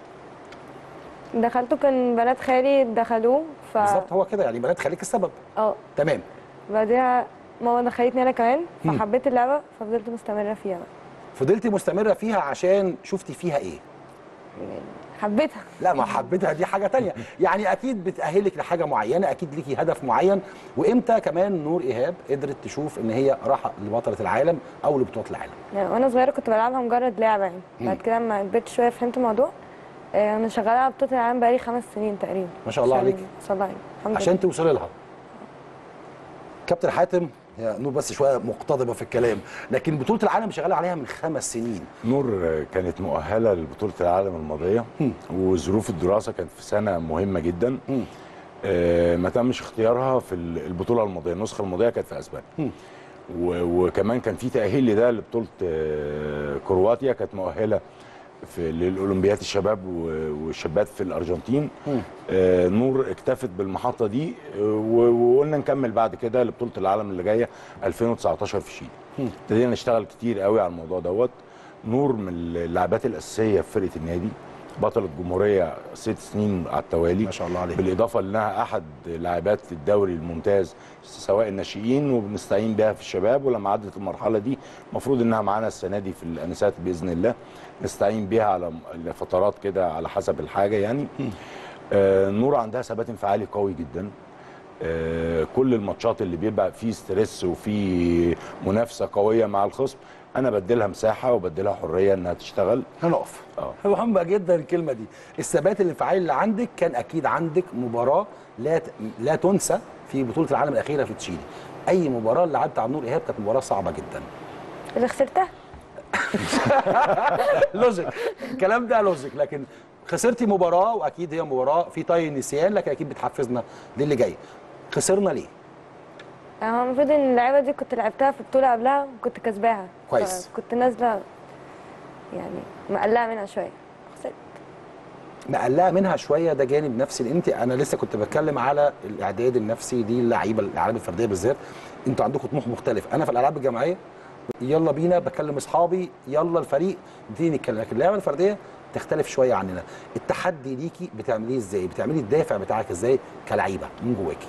دخلته كان بنات خالي دخلوه ف بالظبط هو كده يعني بنات خليك السبب اه تمام بعدها ماما دخلتني انا كمان فحبيت اللعبه ففضلت مستمره فيها بقى فضلتي مستمره فيها عشان شفتي فيها ايه حبيتها لا ما حبيتها دي حاجه تانية يعني اكيد بتاهلك لحاجه معينه اكيد ليكي هدف معين وامتى كمان نور ايهاب قدرت تشوف ان هي راحه لبطله العالم او لبطوله العالم يعني وانا صغيره كنت بلعبها مجرد لعبه يعني بعد كده لما كبرت شويه فهمت الموضوع آه، انا شغاله على بطوله العالم بقالي خمس سنين تقريبا ما شاء الله عشان عليكي. اوصلها يعني. الحمد عشان لله توصلي لها كابتن حاتم يا نور بس شويه مقتضبه في الكلام لكن بطوله العالم شغاله عليها من خمس سنين نور آه، كانت مؤهله لبطوله العالم الماضيه وظروف الدراسه كانت في سنه مهمه جدا آه، ما تمش اختيارها في ال- البطوله الماضيه النسخه الماضيه كانت في اسبانيا و- وكمان كان في تاهيل لده لبطوله آه، كرواتيا كانت مؤهله في للاولمبياد الشباب و- والشابات في الارجنتين آه، نور اكتفت بالمحطه دي آه، و- وقلنا نكمل بعد كده لبطوله العالم اللي جايه 2019 في شيلي ابتدينا نشتغل كتير قوي على الموضوع دوت نور من اللاعبات الاساسيه في فرقه النادي بطلة جمهورية ست سنين على التوالي ما شاء الله عليها. بالإضافة لأنها أحد لاعبات الدوري الممتاز سواء الناشئين وبنستعين بها في الشباب ولما عدت المرحلة دي المفروض إنها معانا السنة دي في الأنسات بإذن الله نستعين بها على م- فترات كده على حسب الحاجة يعني آه نور عندها ثبات انفعالي قوي جدا آه، كل الماتشات اللي بيبقى فيه ستريس وفيه منافسه قويه مع الخصم انا بديلها مساحه وبديلها حريه انها تشتغل هنقف اه. مهمه جدا الكلمه دي الثبات الانفعالي اللي عندك كان اكيد عندك مباراه لا ت- لا تنسى في بطوله العالم الاخيره في تشيلي اي مباراه اللي عدت على نور ايهاب كانت مباراه صعبه جدا اللي خسرتها لوجيك الكلام ده لوجيك لكن خسرتي مباراه واكيد هي مباراه في طي نسيان لكن اكيد بتحفزنا للي جاي خسرنا ليه هو المفروض ان اللعبه دي كنت لعبتها في بطوله قبلها وكنت كسباها كويس. كنت نازله يعني مقلقه منها شويه خسرت مقلقه منها شويه ده جانب نفسي لان انت انا لسه كنت بتكلم على الاعداد النفسي دي اللعيبه الالعاب الفرديه بالذات انتوا عندكم طموح مختلف انا في الالعاب الجماعيه يلا بينا بكلم اصحابي يلا الفريق نبتدي نتكلم لكن اللعبه الفرديه تختلف شويه عننا التحدي ليكي بتعمليه ازاي بتعملي الدافع بتاعك ازاي كلعيبه من جواكي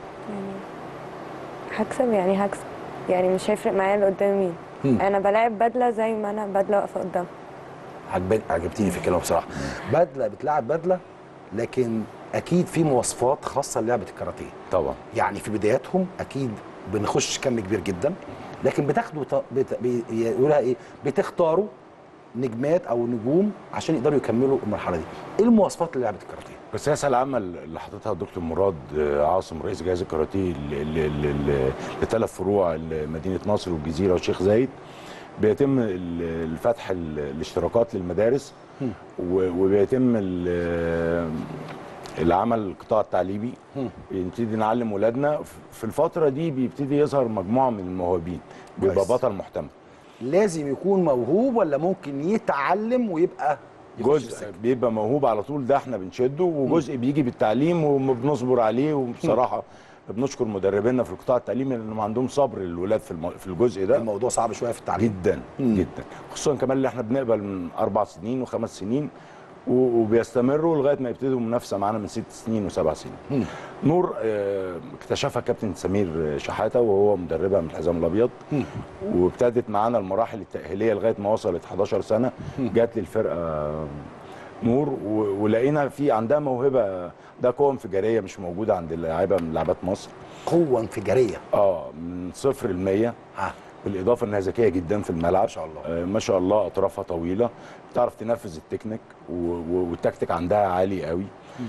هكسب يعني هكسب يعني مش هيفرق معايا اللي قدام مين مم. انا بلاعب بدله زي ما انا بدله واقفه قدام عجباني عجبتيني في الكلام بصراحه بدله بتلعب بدله لكن اكيد في مواصفات خاصه للعبه الكاراتيه طبعا يعني في بداياتهم اكيد بنخش كم كبير جدا لكن بتاخدوا ط- بت... بي- يقولها ايه بتختاروا نجمات او نجوم عشان يقدروا يكملوا المرحله دي ايه المواصفات للعبه الكاراتيه السياسه العامه اللي حاططها الدكتور مراد آه، عاصم رئيس جهاز الكاراتيه ل- ل- ل- لثلاث فروع مدينه نصر والجزيره والشيخ زايد بيتم ال- الفتح ال- الاشتراكات للمدارس و- وبيتم ال- العمل القطاع التعليمي بنبتدي نعلم ولادنا في الفتره دي بيبتدي يظهر مجموعه من الموهوبين بيبقى كويس. بطل محتمل لازم يكون موهوب ولا ممكن يتعلم ويبقى يخش جزء السكة؟ بيبقى موهوب على طول ده احنا بنشده وجزء بيجي بالتعليم وبنصبر عليه وبصراحه بنشكر مدربينا في القطاع التعليمي لانهم عندهم صبر للولاد في الم- في الجزء ده الموضوع صعب شويه في التعليم جدا مم. جدا خصوصا كمان اللي احنا بنقبل من اربع سنين وخمس سنين و- وبيستمروا لغايه ما يبتدوا منافسه معانا من ست سنين وسبع سنين مم. نور آه، اكتشفها كابتن سمير شحاته وهو مدربها من الحزام الابيض وابتدت معانا المراحل التاهيليه لغايه ما وصلت 11 سنه جات لي الفرقه نور و- ولقينا في عندها موهبه ده قوه انفجاريه مش موجوده عند اللاعيبه من لاعبات مصر قوه انفجاريه اه من صفر ل 100 ها بالاضافه انها ذكيه جدا في الملعب ما شاء الله. آه ما شاء الله اطرافها طويله بتعرف تنفذ التكنيك و- و- والتكتيك عندها عالي قوي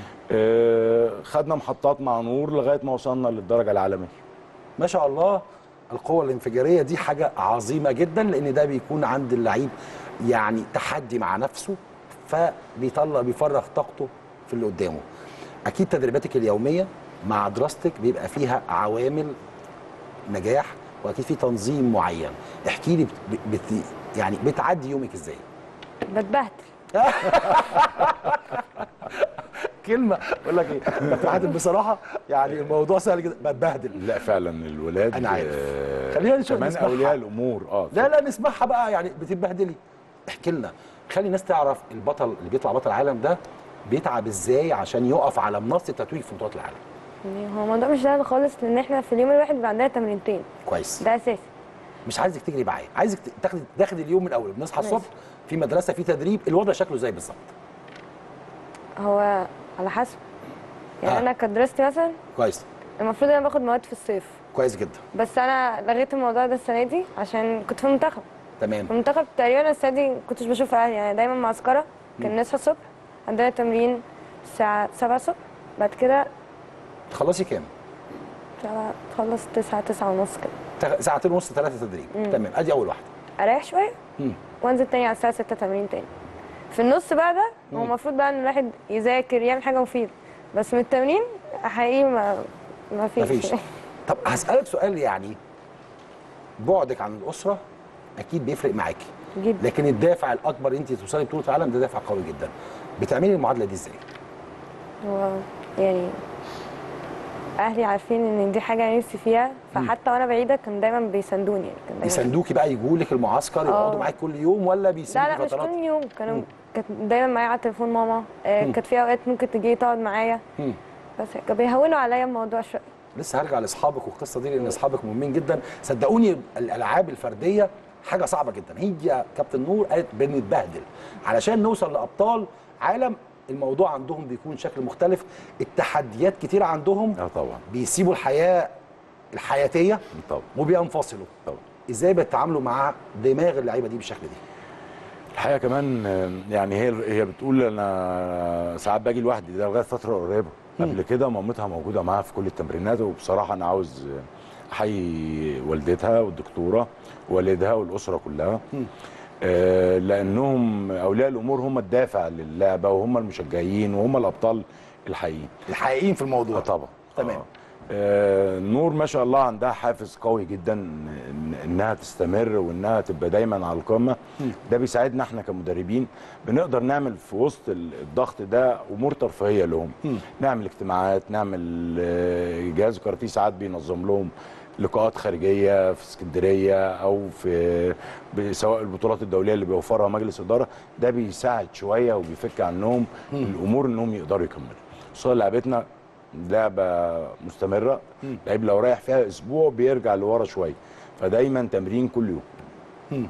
آه خدنا محطات مع نور لغايه ما وصلنا للدرجه العالميه ما شاء الله القوة الانفجارية دي حاجة عظيمة جدا لأن ده بيكون عند اللعيب يعني تحدي مع نفسه فبيطلع بيفرغ طاقته في اللي قدامه. أكيد تدريباتك اليومية مع دراستك بيبقى فيها عوامل نجاح وأكيد في تنظيم معين. احكي لي بت... بت... يعني بتعدي يومك ازاي؟ بتبهدل كلمه اقول لك ايه كابتن حاتم بصراحه يعني الموضوع سهل جدا بتبهدل لا فعلا الولاد أنا عارف. آه، خلينا نشوف كمان نسمعها. اولياء الامور اه لا لا نسمعها بقى يعني بتتبهدلي احكي لنا خلي الناس تعرف البطل اللي بيطلع بطل العالم ده بيتعب ازاي عشان يقف على منصه التتويج في بطولات العالم يعني هو الموضوع مش سهل خالص لان احنا في اليوم الواحد بيبقى عندنا تمرينتين كويس ده اساسي مش عايزك تجري معايا عايزك تاخدي تاخدي اليوم من اوله بنصحى ماشي. الصبح في مدرسه في تدريب الوضع شكله زي بالظبط هو على حسب يعني آه. انا كدراستي مثلا كويس المفروض انا باخد مواد في الصيف كويس جدا بس انا لغيت الموضوع ده السنه دي عشان كنت في المنتخب تمام في المنتخب تقريبا السنه دي كنتش بشوف اهلي يعني دايما معسكره كان نصحى الصبح عندنا تمرين الساعه 7 الصبح بعد كده تخلصي كام سبعة تخلص 9 9 ونص كده تغ- ساعتين ونص ثلاثه تدريب تمام ادي اول واحده اريح شويه مم. وانزل تاني على الساعه 6 تمرين تاني في النص بقى ده هو المفروض بقى ان الواحد يذاكر يعمل حاجه مفيده بس من التمرين حقيقي ما ما فيش, مفيش طب هسالك سؤال يعني بعدك عن الاسره اكيد بيفرق معاكي جدا لكن الدافع الاكبر انت توصلي بطوله العالم ده دافع قوي جدا بتعملي المعادله دي ازاي هو يعني اهلي عارفين ان دي حاجه انا نفسي فيها فحتى وانا بعيده كان دايما بيساندوني يعني كان دايما يساندوكي بقى يجوا لك المعسكر يقعدوا آه. معاك كل يوم ولا لا بيسيبوا لا مش فترات كل يوم كانوا كانت دايما معايا على التليفون ماما آه كانت في اوقات ممكن تجي تقعد معايا مم. بس كانوا بيهونوا عليا الموضوع شويه لسه هرجع لاصحابك والقصه دي لان اصحابك مهمين جدا صدقوني الالعاب الفرديه حاجه صعبه جدا هي كابتن نور قالت بنتبهدل علشان نوصل لابطال عالم الموضوع عندهم بيكون شكل مختلف التحديات كتير عندهم اه طبعا بيسيبوا الحياه الحياتيه طبعا وبينفصلوا طبعا ازاي بيتعاملوا مع دماغ اللعيبه دي بالشكل ده الحقيقه كمان آه، يعني هي هي بتقول انا ساعات باجي لوحدي ده لغايه فتره قريبه قبل كده مامتها موجوده معاها في كل التمرينات وبصراحه انا عاوز آه، احيي والدتها والدكتوره ووالدها والاسره كلها آه، لانهم اولياء الامور هم الدافع للعبه وهم المشجعين وهم الابطال الحقيقيين الحقيقيين في اه الموضوع طبعا تمام. آه. آه نور ما شاء الله عندها حافز قوي جدا إن انها تستمر وانها تبقى دايما على القمه ده بيساعدنا احنا كمدربين بنقدر نعمل في وسط ال- الضغط ده امور ترفيهيه لهم نعمل اجتماعات نعمل آه، جهاز كاراتيه ساعات بينظم لهم لقاءات خارجيه في اسكندريه او في ب- سواء البطولات الدوليه اللي بيوفرها مجلس اداره ده بيساعد شويه وبيفك عنهم الامور انهم يقدروا يكملوا خصوصا لعبتنا لعبه مستمره لعيب لو رايح فيها اسبوع بيرجع لورا شويه فدايما تمرين كل يوم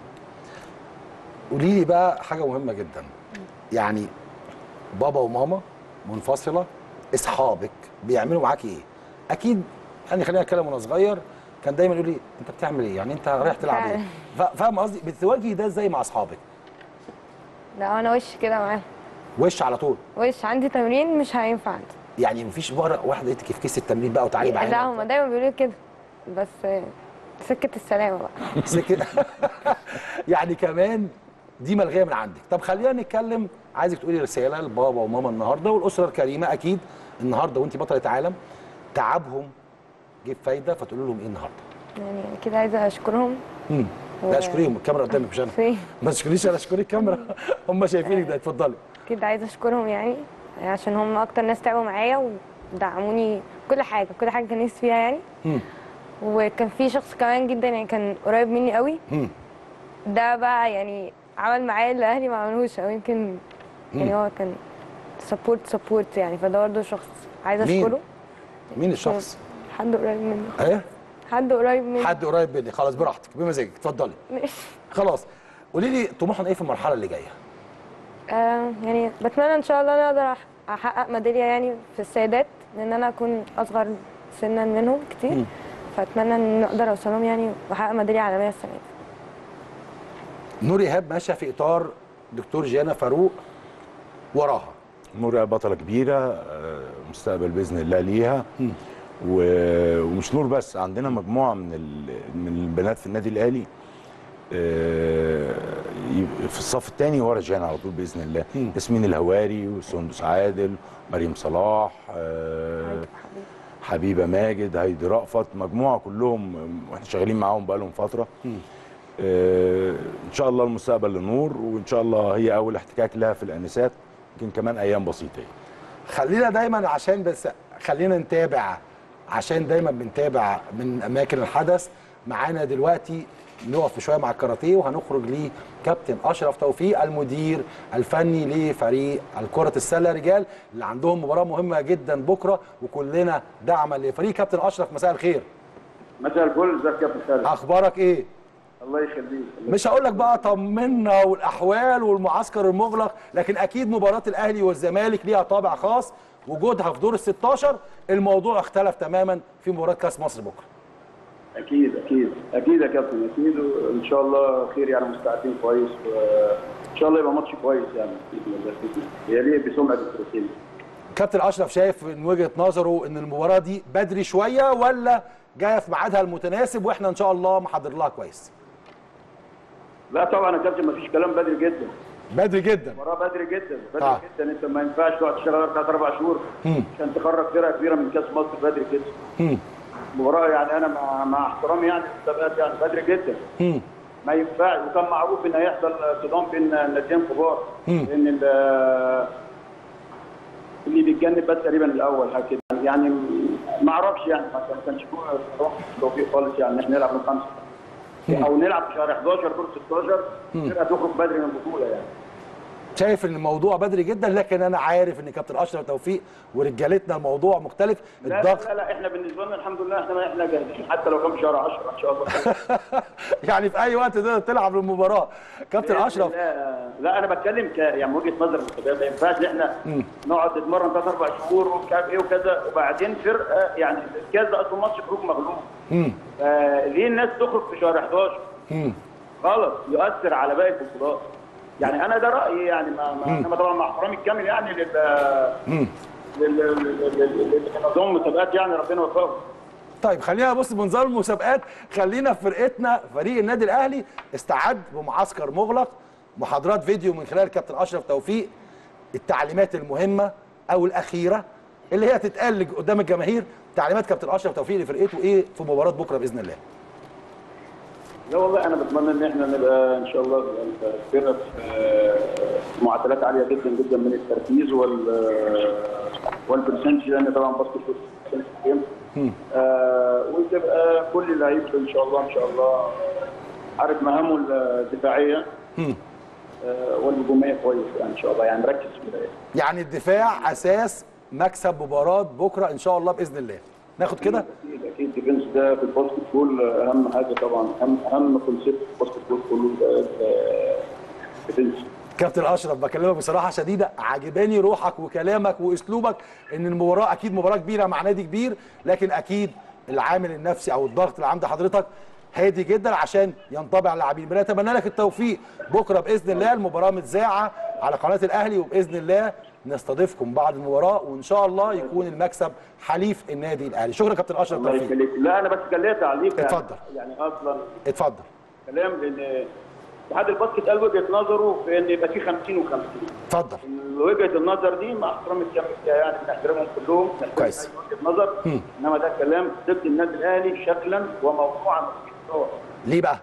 قولي لي بقى حاجه مهمه جدا يعني بابا وماما منفصله اصحابك بيعملوا معاكي ايه اكيد يعني خلينا نتكلم وانا صغير كان دايما يقول لي انت بتعمل ايه يعني انت رايح تلعب ايه ف- فاهم قصدي بتواجهي ده ازاي مع اصحابك لا انا وش كده معاهم وش على طول وش عندي تمرين مش هينفع عندي يعني مفيش مره واحده لقيتك في كيس التمرين بقى وتعالي معانا لا هم دايما بيقولوا كده بس آه، سكه السلامه بقى سكت يعني كمان دي ملغيه من عندك طب خلينا نتكلم عايزك تقولي رساله لبابا وماما النهارده والاسره الكريمه اكيد النهارده وانت بطله عالم تعبهم جيب فايده فتقول لهم ايه النهارده يعني كده عايزه اشكرهم امم لا اشكريهم الكاميرا قدامك مش انا فين ما تشكريش انا اشكري الكاميرا هم شايفينك ده اتفضلي كده عايزه اشكرهم يعني عشان هم اكتر ناس تعبوا معايا ودعموني كل حاجه كل حاجه كان نفسي فيها يعني مم. وكان في شخص كمان جدا يعني كان قريب مني قوي مم. ده بقى يعني عمل معايا اللي اهلي ما عملوش او يمكن يعني هو كان سبورت سبورت يعني فده برضه شخص عايزه مين؟ اشكره مين الشخص؟ حد قريب مني ايه؟ حد قريب مني حد قريب مني خلاص براحتك بمزاجك اتفضلي ماشي خلاص قولي لي طموحنا ايه في المرحله اللي جايه؟ آه يعني بتمنى ان شاء الله انا اقدر أح- احقق ميداليه يعني في السيدات لان انا اكون اصغر سنا منهم كتير فاتمنى ان اقدر اوصلهم يعني واحقق ميداليه عالميه السنه دي نور ايهاب ماشيه في اطار دكتور جيانا فاروق وراها نور بطله كبيره آه، مستقبل باذن الله ليها و- ومش نور بس عندنا مجموعه من ال- من البنات في النادي الاهلي آه، يبقى في الصف الثاني ورا جانا على طول باذن الله ياسمين الهواري وسندس عادل مريم صلاح آه، حبيبه ماجد هيدي رأفت مجموعه كلهم واحنا شغالين معاهم بقالهم فتره آه، ان شاء الله المستقبل لنور وان شاء الله هي اول احتكاك لها في الانسات يمكن كمان ايام بسيطه يعني. خلينا دايما عشان بس خلينا نتابع عشان دايما بنتابع من اماكن الحدث معانا دلوقتي نقف شويه مع الكاراتيه وهنخرج لكابتن اشرف توفيق المدير الفني لفريق الكره السله رجال اللي عندهم مباراه مهمه جدا بكره وكلنا دعما لفريق كابتن اشرف مساء الخير مساء الفل ازيك يا ابو خالد اخبارك ايه الله يخليك مش هقول لك بقى طمنا والاحوال والمعسكر المغلق لكن اكيد مباراه الاهلي والزمالك ليها طابع خاص وجودها في دور ال 16 الموضوع اختلف تماما في مباراه كاس مصر بكره اكيد اكيد اكيد يا كابتن اكيد وان شاء الله خير يعني مستعدين كويس وان شاء الله يبقى ماتش كويس يعني باذن الله بإذن الله. هي ليه بسمعه الكروسين كابتن اشرف شايف من وجهه نظره ان المباراه دي بدري شويه ولا جايه في ميعادها المتناسب واحنا ان شاء الله محضر لها كويس لا طبعا يا كابتن مفيش كلام بدري جدا بدري جدا مباراه بدري جدا بدري آه. جدا انت ما ينفعش تقعد تشتغل ثلاث اربع شهور عشان تخرج فرقه كبيره من كاس مصر بدري جدا مم. مباراه يعني انا مع, مع احترامي يعني المسابقات يعني بدري جدا مم. ما ينفعش وكان معروف ان هيحصل صدام بين ناديين كبار ان ال- اللي بيتجنب بس تقريبا الاول حاجه كده يعني ما اعرفش يعني ما كان- ما كانش فيه توفيق خالص يعني ان احنا نلعب من خمسه او نلعب في شهر 11 دور 16 فرقه تخرج بدري من البطوله يعني شايف ان الموضوع بدري جدا لكن انا عارف ان كابتن اشرف توفيق ورجالتنا الموضوع مختلف لا الضغط لا لا احنا بالنسبه لنا الحمد لله احنا احنا جاهزين حتى لو كان في شهر 10 ان شاء الله يعني في اي وقت تقدر تلعب المباراه كابتن بإذن اشرف الله. لا انا بتكلم ك يعني من وجهه نظر المسابقات ما ينفعش ان احنا نقعد نتمرن ثلاث اربع شهور ومش عارف ايه وكذا وبعدين فرقه يعني الكاس ده اصلا ماتش خروج مغلوب فليه الناس تخرج في شهر 11 غلط يؤثر على باقي البطولات يعني انا ده رايي يعني ما, ما انما طبعا مع احترامي الكامل يعني لل لل- لل- لل- لنظام المسابقات يعني ربنا يوفقهم طيب خلينا نبص بمنظار المسابقات خلينا في فرقتنا فريق النادي الاهلي استعد بمعسكر مغلق محاضرات فيديو من خلال كابتن اشرف توفيق التعليمات المهمه او الاخيره اللي هي تتقال قدام الجماهير تعليمات كابتن اشرف توفيق لفرقته ايه في مباراه بكره باذن الله لا والله انا بتمنى ان احنا نبقى ان شاء الله فرقه في معدلات عاليه جدا جدا من التركيز وال والبرسنتج لان طبعا باسكت جيم آه وتبقى كل اللعيبه ان شاء الله ان شاء الله عارف مهامه الدفاعيه آه والهجوميه كويس يعني ان شاء الله يعني ركز في ده يعني الدفاع اساس مكسب مباراه بكره ان شاء الله باذن الله ناخد كده اكيد اكيد الديفنس ده في الباسكت بول اهم حاجه طبعا اهم اهم كونسيبت في الباسكت بول كله ده الديفنس كابتن اشرف بكلمك بصراحه شديده عجباني روحك وكلامك واسلوبك ان المباراه اكيد مباراه كبيره مع نادي كبير لكن اكيد العامل النفسي او الضغط اللي عند حضرتك هادي جدا عشان ينطبع اللاعبين بنتمنى لك التوفيق بكره باذن الله المباراه متذاعه على قناه الاهلي وباذن الله نستضيفكم بعد المباراه وان شاء الله يكون المكسب حليف النادي الاهلي شكرا كابتن اشرف الله توفيق يخليك لا انا بس كان ليا تعليق يعني- اتفضل. يعني اصلا اتفضل كلام لان اتحاد الباسكت قال وجهه نظره في ان يبقى في 50 و50 اتفضل وجهه النظر دي مع احترامي الكامل فيها يعني بنحترمهم كلهم بنحترم كويس. أي وجهه نظر انما ده كلام ضد النادي الاهلي شكلا وموضوعا وفي الصور. ليه بقى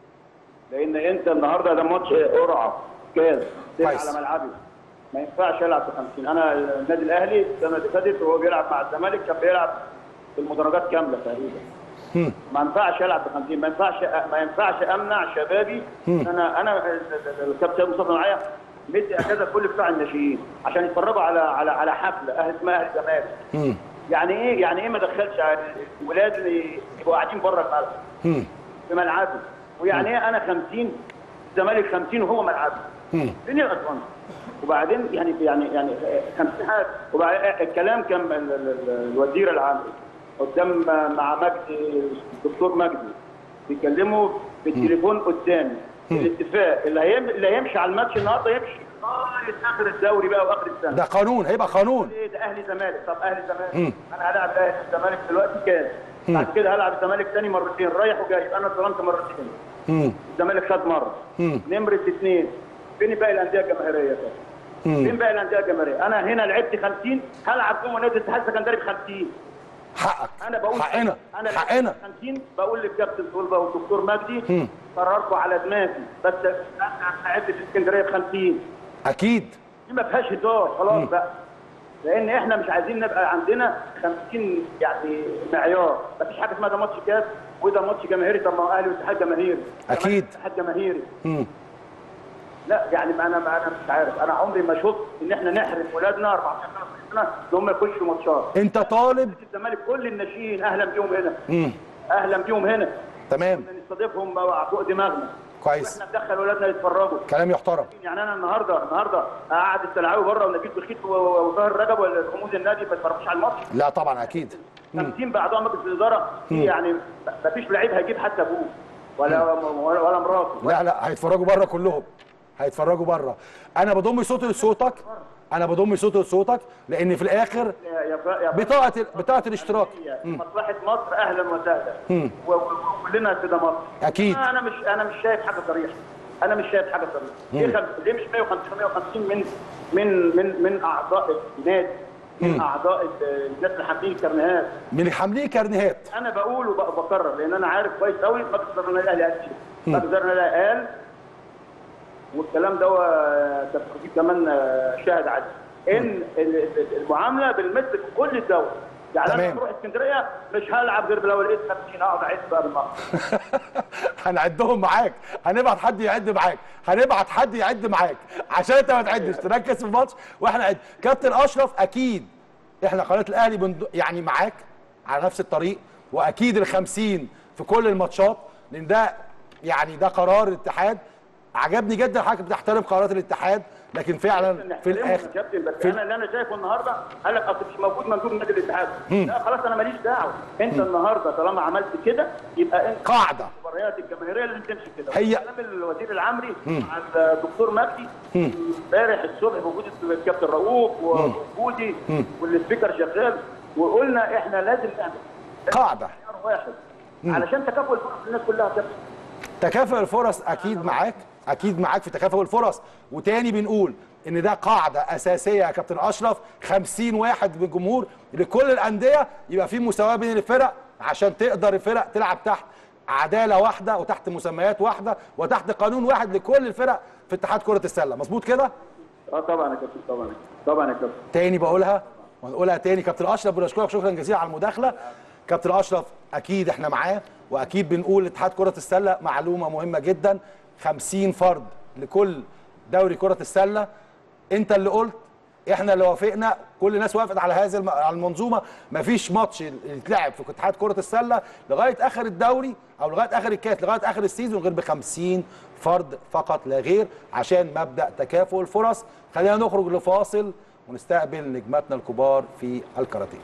لان انت النهارده ده ماتش قرعه كاس تلعب كويس. على ملعبي ما ينفعش العب ب 50 انا النادي الاهلي السنه اللي فاتت وهو بيلعب مع الزمالك كان بيلعب في المدرجات كامله تقريبا ما ينفعش العب ب 50 ما ينفعش ما ينفعش امنع شبابي انا انا الكابتن مصطفى معايا مدي اجازه كل بتوع الناشئين عشان يتفرجوا على على على حفله اهل اسمها اهل الزمالك يعني ايه يعني ايه ما دخلش الولاد اللي يبقوا قاعدين بره الملعب في ملعبه ويعني ايه انا 50 الزمالك 50 وهو ملعبه فين الاسوان وبعدين يعني يعني يعني 50 حاجه وبعدين الكلام كان ال- ال- ال- الوزير العام قدام مع مجدي الدكتور مجدي بيتكلموا بالتليفون قدامي الاتفاق اللي هيم- اللي هيمشي على الماتش النهارده يمشي لغايه اخر الدوري بقى واخر السنه ده قانون هيبقى قانون ايه ده اهلي زمالك طب اهلي زمالك انا هلعب اهلي الزمالك دلوقتي كام بعد كده هلعب الزمالك تاني مرتين رايح وجاي يبقى انا اتظلمت مرتين الزمالك خد مره نمره اثنين فين باقي الانديه الجماهيريه طب فين باقي الانديه الجماهيريه انا هنا لعبت 50 هلعب جوه نادي الاتحاد السكندري ب 50 حقك انا بقول حقنا انا لعبت حقنا 50 بقول للكابتن طلبه والدكتور مجدي قرركم على دماغي بس انا لعبت في اسكندريه ب 50 اكيد دي ما فيهاش هزار خلاص بقى لان احنا مش عايزين نبقى عندنا 50 يعني معيار مفيش حاجه اسمها ده ماتش كاس وده ماتش جماهيري طب ما هو اهلي واتحاد جماهيري أكيد. اتحاد جماهيري مم. لا يعني ما انا ما انا مش عارف انا عمري ما شفت ان احنا نحرم ولادنا 14 سنه ان هم يخشوا ماتشات انت طالب الزمالك كل الناشئين اهلا بيهم هنا مم. اهلا بيهم هنا تمام كنا نستضيفهم فوق دماغنا كويس واحنا ندخل ولادنا يتفرجوا كلام يحترم يعني انا النهارده النهارده قاعد السلعاوي بره ونجيب بخيت و- و- وطاهر رجب ورموز النادي ما يتفرجوش على الماتش لا طبعا اكيد 50 بعضهم مجلس الاداره في يعني ما فيش لعيب هيجيب حتى ابوه ولا ولا ولا مراته لا لا هيتفرجوا بره كلهم هيتفرجوا بره انا بضم صوتي لصوتك انا بضم صوتي لصوتك لان في الاخر يا يا يا بطاقه بطاقه الاشتراك مصلحه مصر اهلا وسهلا و- و- وكلنا سيده مصر أكيد. انا مش انا مش شايف حاجه صريحه انا مش شايف حاجه صريحه ليه خم- ليه مش 150 150 من من من من اعضاء النادي من اعضاء ال- الناس اللي حاملين الكرنيهات من حاملين كارنيهات انا بقول وبكرر لان انا عارف كويس قوي مجلس اداره النادي الاهلي قال كده مجلس اداره النادي الأهلي قال والكلام ده كابتن خطيب كمان آه، شاهد عليه ان ال- ال- المعامله بالمثل في كل الدول يعني انا تمام. بروح اسكندريه مش هلعب غير لو لقيت 50 اقعد اعد بقى بالمره هنعدهم معاك هنبعت حد يعد معاك هنبعت حد يعد معاك عشان انت ما تعدش تركز في الماتش واحنا نعد كابتن اشرف اكيد احنا قناه الاهلي بند... يعني معاك على نفس الطريق واكيد ال 50 في كل الماتشات لان ده يعني ده قرار الاتحاد عجبني جدا حضرتك بتحترم قرارات الاتحاد لكن فعلا في الاخر يا كابتن بس في انا اللي انا شايفه النهارده قال لك اصل مش موجود مندوب نادي الاتحاد لا خلاص انا ماليش دعوه انت النهارده طالما عملت كده يبقى انت قاعده المباريات الجماهيريه اللي تمشي كده هي- كلام الوزير العمري مع الدكتور مجدي امبارح الصبح بوجود الكابتن رؤوف ووجودي والسبيكر شغال وقلنا احنا لازم نعمل قاعده خيار واحد علشان تكافؤ الفرص للناس كلها كده تكافؤ الفرص اكيد معاك اكيد معاك في تكافؤ الفرص وتاني بنقول ان ده قاعده اساسيه يا كابتن اشرف 50 واحد من الجمهور لكل الانديه يبقى في مساواه بين الفرق عشان تقدر الفرق تلعب تحت عداله واحده وتحت مسميات واحده وتحت قانون واحد لكل الفرق في اتحاد كره السله مظبوط كده اه طبعا يا كابتن طبعا طبعا يا كابتن تاني بقولها ونقولها تاني كابتن اشرف بنشكرك شكرا جزيلا على المداخله كابتن اشرف اكيد احنا معاه واكيد بنقول اتحاد كره السله معلومه مهمه جدا 50 فرد لكل دوري كره السله انت اللي قلت احنا اللي وافقنا كل الناس وافقت على هذه الم- على المنظومه مفيش ماتش يتلعب في اتحاد كره السله لغايه اخر الدوري او لغايه اخر الكاس لغايه اخر السيزون غير ب 50 فرد فقط لا غير عشان مبدا تكافؤ الفرص خلينا نخرج لفاصل ونستقبل نجماتنا الكبار في الكاراتيه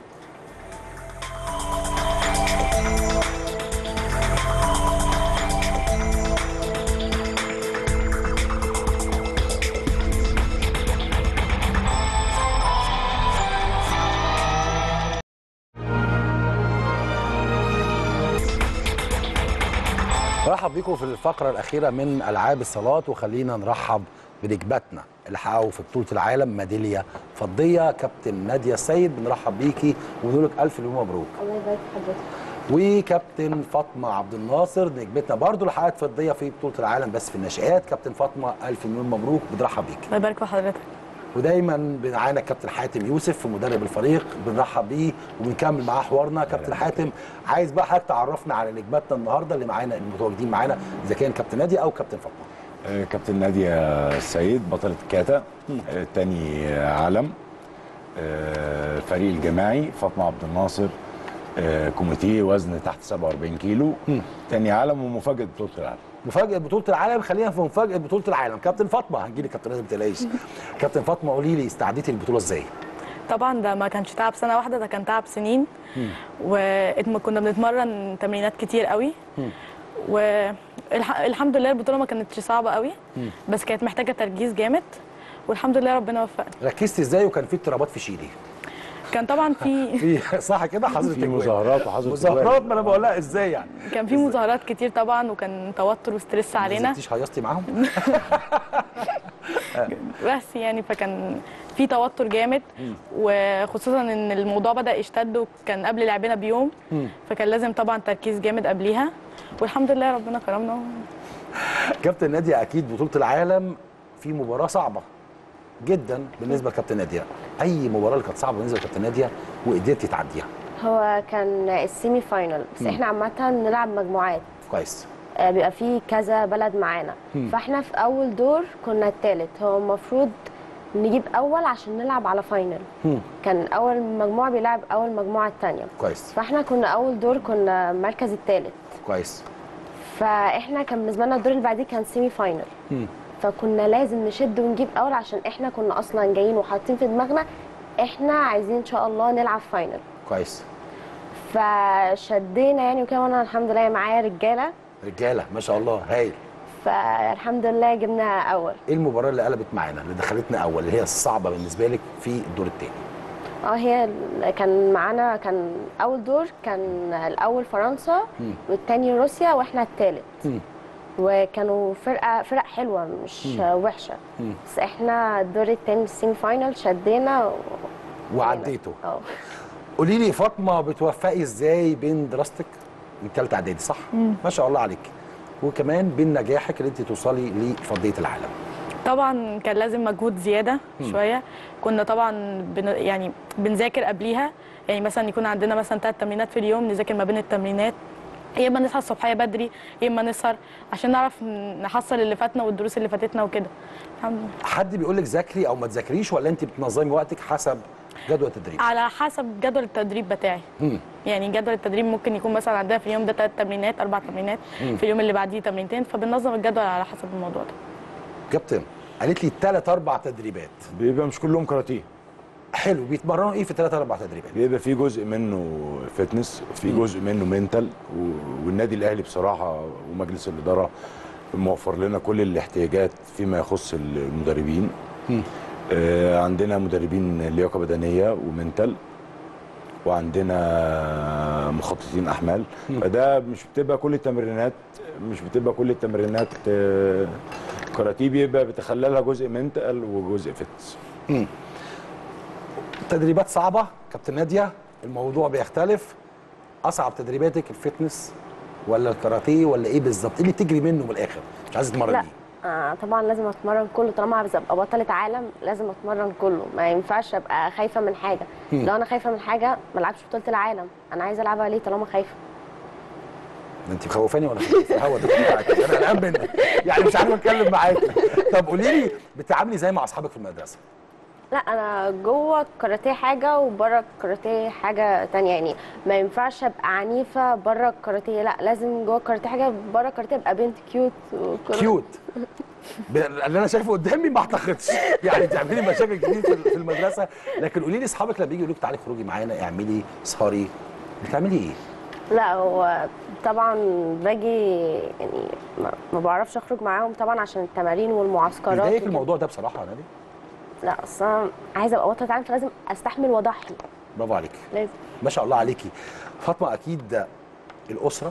برحب بيكم في الفقرة الأخيرة من ألعاب الصالات وخلينا نرحب بنجمتنا اللي حققوا في بطولة العالم ميدالية فضية كابتن نادية السيد بنرحب بيكي وبنقول لك ألف مليون مبروك الله يبارك في حضرتك وكابتن فاطمة عبد الناصر نجمتنا برضو اللي حققت فضية في بطولة العالم بس في الناشئات كابتن فاطمة ألف مليون مبروك بنرحب بيكي الله يبارك في حضرتك ودايما معانا كابتن حاتم يوسف مدرب الفريق بنرحب بيه وبنكمل معاه حوارنا كابتن حاتم عايز بقى حضرتك تعرفنا على نجماتنا النهارده اللي معانا المتواجدين معانا اذا كان كابتن نادي او كابتن فاطمه آه، كابتن نادية السيد بطلة كاتا آه، تاني آه، عالم آه، الفريق الجماعي فاطمة عبد الناصر آه، كوميتيه وزن تحت 47 كيلو تاني عالم ومفاجأة بطولة العالم مفاجاه بطوله العالم خلينا في مفاجاه بطوله العالم كابتن فاطمه هنجي لك كابتن نادي ما تقلقيش كابتن فاطمه قولي لي استعديتي للبطوله ازاي طبعا ده ما كانش تعب سنه واحده ده كان تعب سنين وكنا بنتمرن تمرينات كتير قوي والحمد لله البطوله ما كانتش صعبه قوي بس كانت محتاجه تركيز جامد والحمد لله ربنا وفقنا ركزتي ازاي وكان في اضطرابات في شيلي كان طبعا في في صح كده حضرتك في مظاهرات وحظر مظاهرات ما انا بقول لها ازاي يعني كان في مظاهرات كتير طبعا وكان توتر وستريس ما علينا نزلتيش هيصتي معاهم بس يعني فكان في توتر جامد وخصوصا ان الموضوع بدا يشتد وكان قبل لعبنا بيوم فكان لازم طبعا تركيز جامد قبليها والحمد لله ربنا كرمنا كابتن نادي اكيد بطوله العالم في مباراه صعبه جدا بالنسبه لكابتن ناديه اي مباراه اللي كانت صعبه بالنسبه لكابتن ناديه وقدرتي تعديها هو كان السيمي فاينل بس احنا عامه نلعب مجموعات كويس آه، بيبقى فيه كذا بلد معانا فاحنا في اول دور كنا التالت هو المفروض نجيب اول عشان نلعب على فاينل مم. كان اول مجموعه بيلعب اول مجموعه التانية كويس فاحنا كنا اول دور كنا المركز التالت كويس فاحنا كان بالنسبه لنا الدور اللي بعديه كان سيمي فاينل مم. فكنا لازم نشد ونجيب اول عشان احنا كنا اصلا جايين وحاطين في دماغنا احنا عايزين ان شاء الله نلعب فاينل كويس فشدينا يعني وكده وانا الحمد لله معايا رجاله رجاله ما شاء الله هايل فالحمد لله جبنا اول ايه المباراه اللي قلبت معانا اللي دخلتنا اول اللي هي الصعبه بالنسبه لك في الدور الثاني اه هي ال- كان معانا كان اول دور كان الاول فرنسا والتاني روسيا واحنا التالت مم. وكانوا فرقه فرق حلوه مش وحشه بس احنا الدور التاني السيمي فاينل شدينا و... وعديته اه قولي لي فاطمه بتوفقي ازاي بين دراستك من ثالثه اعدادي صح ما شاء الله عليك وكمان بين نجاحك اللي انت توصلي لفضيه العالم طبعا كان لازم مجهود زياده شويه كنا طبعا بن يعني بنذاكر قبليها يعني مثلا يكون عندنا مثلا ثلاث تمرينات في اليوم نذاكر ما بين التمرينات يا اما نصحى الصبحيه بدري يا اما نسهر عشان نعرف نحصل اللي فاتنا والدروس اللي فاتتنا وكده الحمد لله حد بيقول لك ذاكري او ما تذاكريش ولا انت بتنظمي وقتك حسب جدول التدريب على حسب جدول التدريب بتاعي مم. يعني جدول التدريب ممكن يكون مثلا عندنا في اليوم ده ثلاث تمرينات اربع تمرينات في اليوم اللي بعديه تمرينتين فبننظم الجدول على حسب الموضوع ده كابتن قالت لي ثلاث اربع تدريبات بيبقى مش كلهم كاراتيه حلو بيتمرنوا ايه في ثلاث اربع تدريبات بيبقى في جزء منه فتنس في جزء منه منتال والنادي الاهلي بصراحه ومجلس الاداره موفر لنا كل الاحتياجات فيما يخص المدربين آه عندنا مدربين لياقه بدنيه ومنتال وعندنا مخططين احمال فده مش بتبقى كل التمرينات مش بتبقى كل التمرينات آه، كاراتيه بيبقى بتخللها جزء منتال وجزء فتنس تدريبات صعبه كابتن ناديه الموضوع بيختلف اصعب تدريباتك الفتنس ولا الكاراتيه ولا ايه بالظبط ايه اللي بتجري منه من الاخر مش عايزه لا تمرنيه آه طبعا لازم اتمرن كله طالما عايزه ابقى بطله عالم لازم اتمرن كله ما ينفعش ابقى خايفه من حاجه لو انا خايفه من حاجه ما العبش بطوله العالم انا عايزه العبها ليه طالما خايفه ده انت مخوفاني ولا في الهوا ده بتاعك انا قلقان منك يعني مش عارف اتكلم معاكي طب قولي لي بتتعاملي ازاي مع اصحابك في المدرسه لا انا جوه الكاراتيه حاجه وبره الكاراتيه حاجه تانية يعني ما ينفعش ابقى عنيفه بره الكاراتيه لا لازم جوه الكاراتيه حاجه بره الكاراتيه ابقى بنت كيوت وكل- كيوت ب- اللي انا شايفه قدامي ما اعتقدش يعني تعملي مشاكل كتير في في المدرسه لكن قولي لي اصحابك لما بيجوا يقولوا لك تعالي اخرجي معانا اعملي اسهري بتعملي ايه؟ لا هو طبعا باجي يعني ما, ما بعرفش اخرج معاهم طبعا عشان التمارين والمعسكرات بيضايقك وكده. الموضوع ده بصراحه يا نادي لا اصل انا عايزه ابقى بطله عالم فلازم استحمل واضحي برافو عليك لازم ما شاء الله عليكي فاطمه اكيد الاسره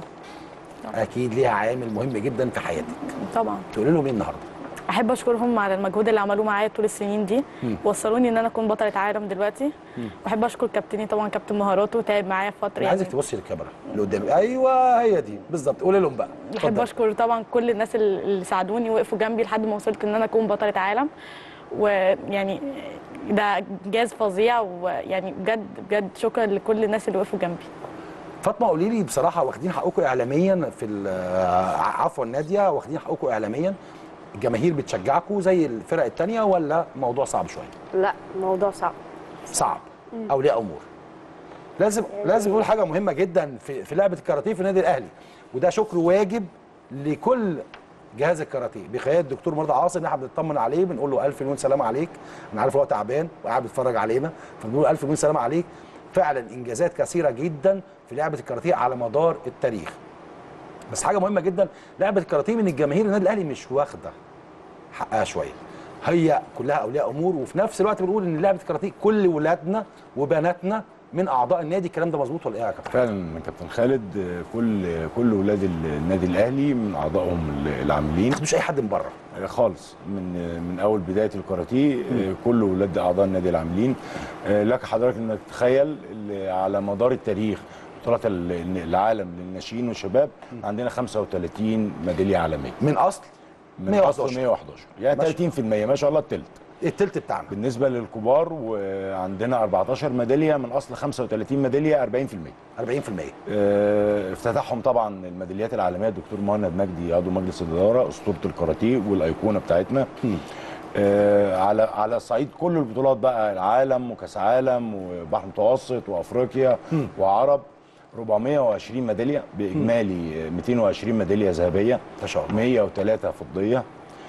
اكيد ليها عامل مهم جدا في حياتك طبعا تقولي لهم ايه النهارده؟ احب اشكرهم على المجهود اللي عملوه معايا طول السنين دي وصلوني ان انا اكون بطله عالم دلوقتي واحب اشكر كابتني طبعا كابتن مهاراته تعب معايا في فتره انا عايزك تبصي للكاميرا اللي قدامي ايوه هي دي بالظبط قولي لهم بقى بحب اتفضل. اشكر طبعا كل الناس اللي ساعدوني وقفوا جنبي لحد ما وصلت ان انا اكون بطله عالم ويعني ده انجاز فظيع ويعني بجد بجد شكرا لكل الناس اللي وقفوا جنبي فاطمه قولي لي بصراحه واخدين حقكم اعلاميا في ال- آه، عفوا ناديه واخدين حقكم اعلاميا الجماهير بتشجعكم زي الفرق التانية ولا موضوع صعب شويه؟ لا موضوع صعب صعب اولياء امور لازم لازم نقول حاجه مهمه جدا في في لعبه الكاراتيه في النادي الاهلي وده شكر واجب لكل جهاز الكاراتيه بقياده الدكتور مرضى عاصم اللي احنا بنطمن عليه بنقول له الف مليون سلام عليك انا عارف هو تعبان وقاعد بيتفرج علينا فبنقول له الف مليون سلام عليك فعلا انجازات كثيره جدا في لعبه الكاراتيه على مدار التاريخ بس حاجه مهمه جدا لعبه الكاراتيه من الجماهير النادي الاهلي مش واخده حقها شويه هي كلها اولياء امور وفي نفس الوقت بنقول ان لعبه الكاراتيه كل ولادنا وبناتنا من اعضاء النادي الكلام ده مظبوط ولا ايه يا كابتن؟ فعلا كابتن خالد آه، كل كل ولاد النادي الاهلي من اعضائهم العاملين مش اي حد من بره آه، خالص من آه، من اول بدايه الكاراتيه آه، كل ولاد اعضاء النادي العاملين آه، لك حضرتك انك تتخيل اللي على مدار التاريخ بطولات ال- العالم للناشئين والشباب عندنا 35 ميداليه عالميه من اصل من 111. اصل 111 يعني ما شاء- 30% ما شاء الله التلت التلت بتاعنا بالنسبه للكبار وعندنا 14 ميداليه من اصل 35 ميداليه 40% 40% آه، افتتحهم طبعا الميداليات العالميه الدكتور مهند مجدي عضو مجلس الاداره اسطوره الكاراتيه والايقونه بتاعتنا آه، على على صعيد كل البطولات بقى العالم وكاس عالم وبحر متوسط وافريقيا وعرب 420 ميداليه باجمالي 220 ميداليه ذهبيه ما شاء الله 103 فضيه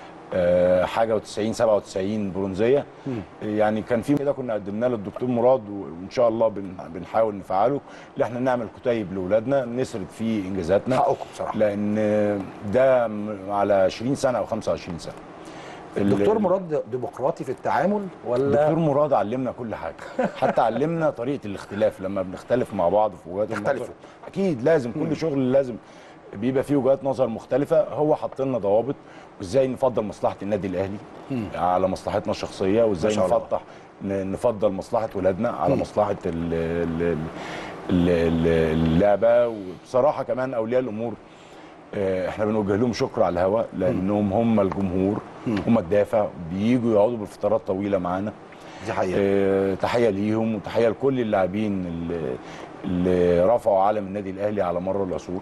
آه، حاجه و90 97 برونزيه يعني كان في كده كنا قدمناه للدكتور مراد و- وان شاء الله بن- بنحاول نفعله اللي احنا نعمل كتيب لاولادنا نسرد فيه انجازاتنا حقكم بصراحه لان ده م- على 20 سنه او 25 سنه الدكتور مراد ديمقراطي في التعامل ولا الدكتور مراد علمنا كل حاجه حتى علمنا طريقه الاختلاف لما بنختلف مع بعض في وجهات النظر تختلفوا. اكيد لازم كل شغل لازم بيبقى فيه وجهات نظر مختلفه هو حط لنا ضوابط وازاي نفضل مصلحه النادي الاهلي على مصلحتنا الشخصيه وازاي ما شاء الله. نفتح ن- نفضل مصلحه ولادنا على مصلحه ال- ال- ال- ال- اللعبه وبصراحه كمان اولياء الامور آه، احنا بنوجه لهم شكر على الهواء لانهم هم الجمهور هم الدافع بييجوا يقعدوا بالفترات طويله معانا دي حقيقه آه، تحيه ليهم وتحيه لكل اللاعبين اللي, اللي رفعوا علم النادي الاهلي على مر العصور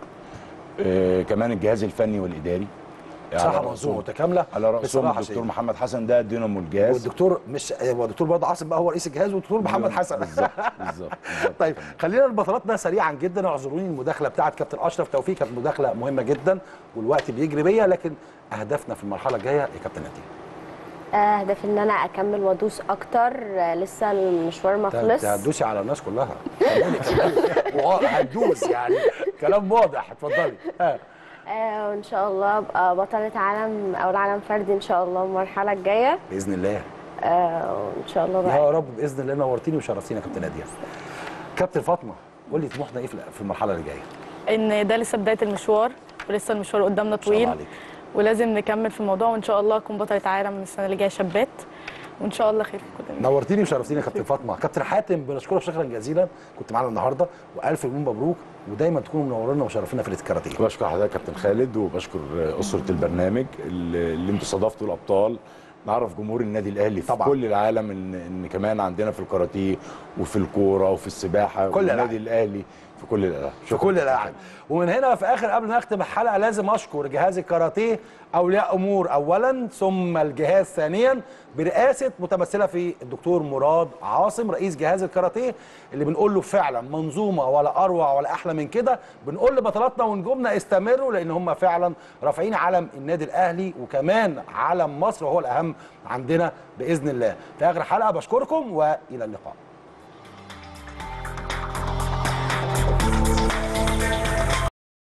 آه، كمان الجهاز الفني والاداري بصراحه على منظومه رأسهم- متكامله على راسهم بصراحة الدكتور شيء. محمد حسن ده دينامو الجهاز والدكتور مش هو الدكتور برضه عاصم بقى هو رئيس الجهاز والدكتور محمد حسن بالظبط بالظبط بالظبط. طيب خلينا البطولاتنا سريعا جدا اعذروني المداخله بتاعت كابتن اشرف توفيق كانت مداخله مهمه جدا والوقت بيجري بيا لكن اهدافنا في المرحله الجايه يا كابتن نادين آه، هدفي ان انا اكمل وادوس اكتر آه، لسه المشوار ما انت خلص هتدوسي على الناس كلها كملي كملي وا- هتدوس يعني كلام واضح اتفضلي ها. آه، وان شاء الله ابقى بطلة عالم او العالم فردي ان شاء الله المرحلة الجاية باذن الله آه، وان شاء الله يا بقى رب باذن الله نورتيني وشرفتينا يا كابتن ناديه كابتن فاطمه قول لي طموحنا ايه في في المرحله اللي جايه ان ده لسه بدايه المشوار ولسه المشوار قدامنا ما شاء الله طويل عليك ولازم نكمل في الموضوع وان شاء الله اكون بطله عالم السنه اللي جايه شابات وان شاء الله خير في كل نورتيني وشرفتيني يا كابتن فاطمه كابتن حاتم بنشكرك شكرا جزيلا كنت معانا النهارده والف مليون مبروك ودايما تكونوا منورنا وشرفينا في الكاراتيه بشكر حضرتك يا كابتن خالد وبشكر اسره البرنامج اللي اللي انتوا استضفتوا الابطال نعرف جمهور النادي الاهلي في طبعاً. كل العالم ان ان كمان عندنا في الكاراتيه وفي الكوره وفي السباحه كل النادي الاهلي في كل الالعاب في كل الالعاب ومن هنا في اخر قبل ما نختم الحلقه لازم اشكر جهاز الكاراتيه اولياء امور اولا ثم الجهاز ثانيا برئاسه متمثله في الدكتور مراد عاصم رئيس جهاز الكاراتيه اللي بنقول له فعلا منظومه ولا اروع ولا احلى من كده بنقول لبطلاتنا ونجومنا استمروا لان هم فعلا رافعين علم النادي الاهلي وكمان علم مصر وهو الاهم عندنا باذن الله في اخر حلقه بشكركم والى اللقاء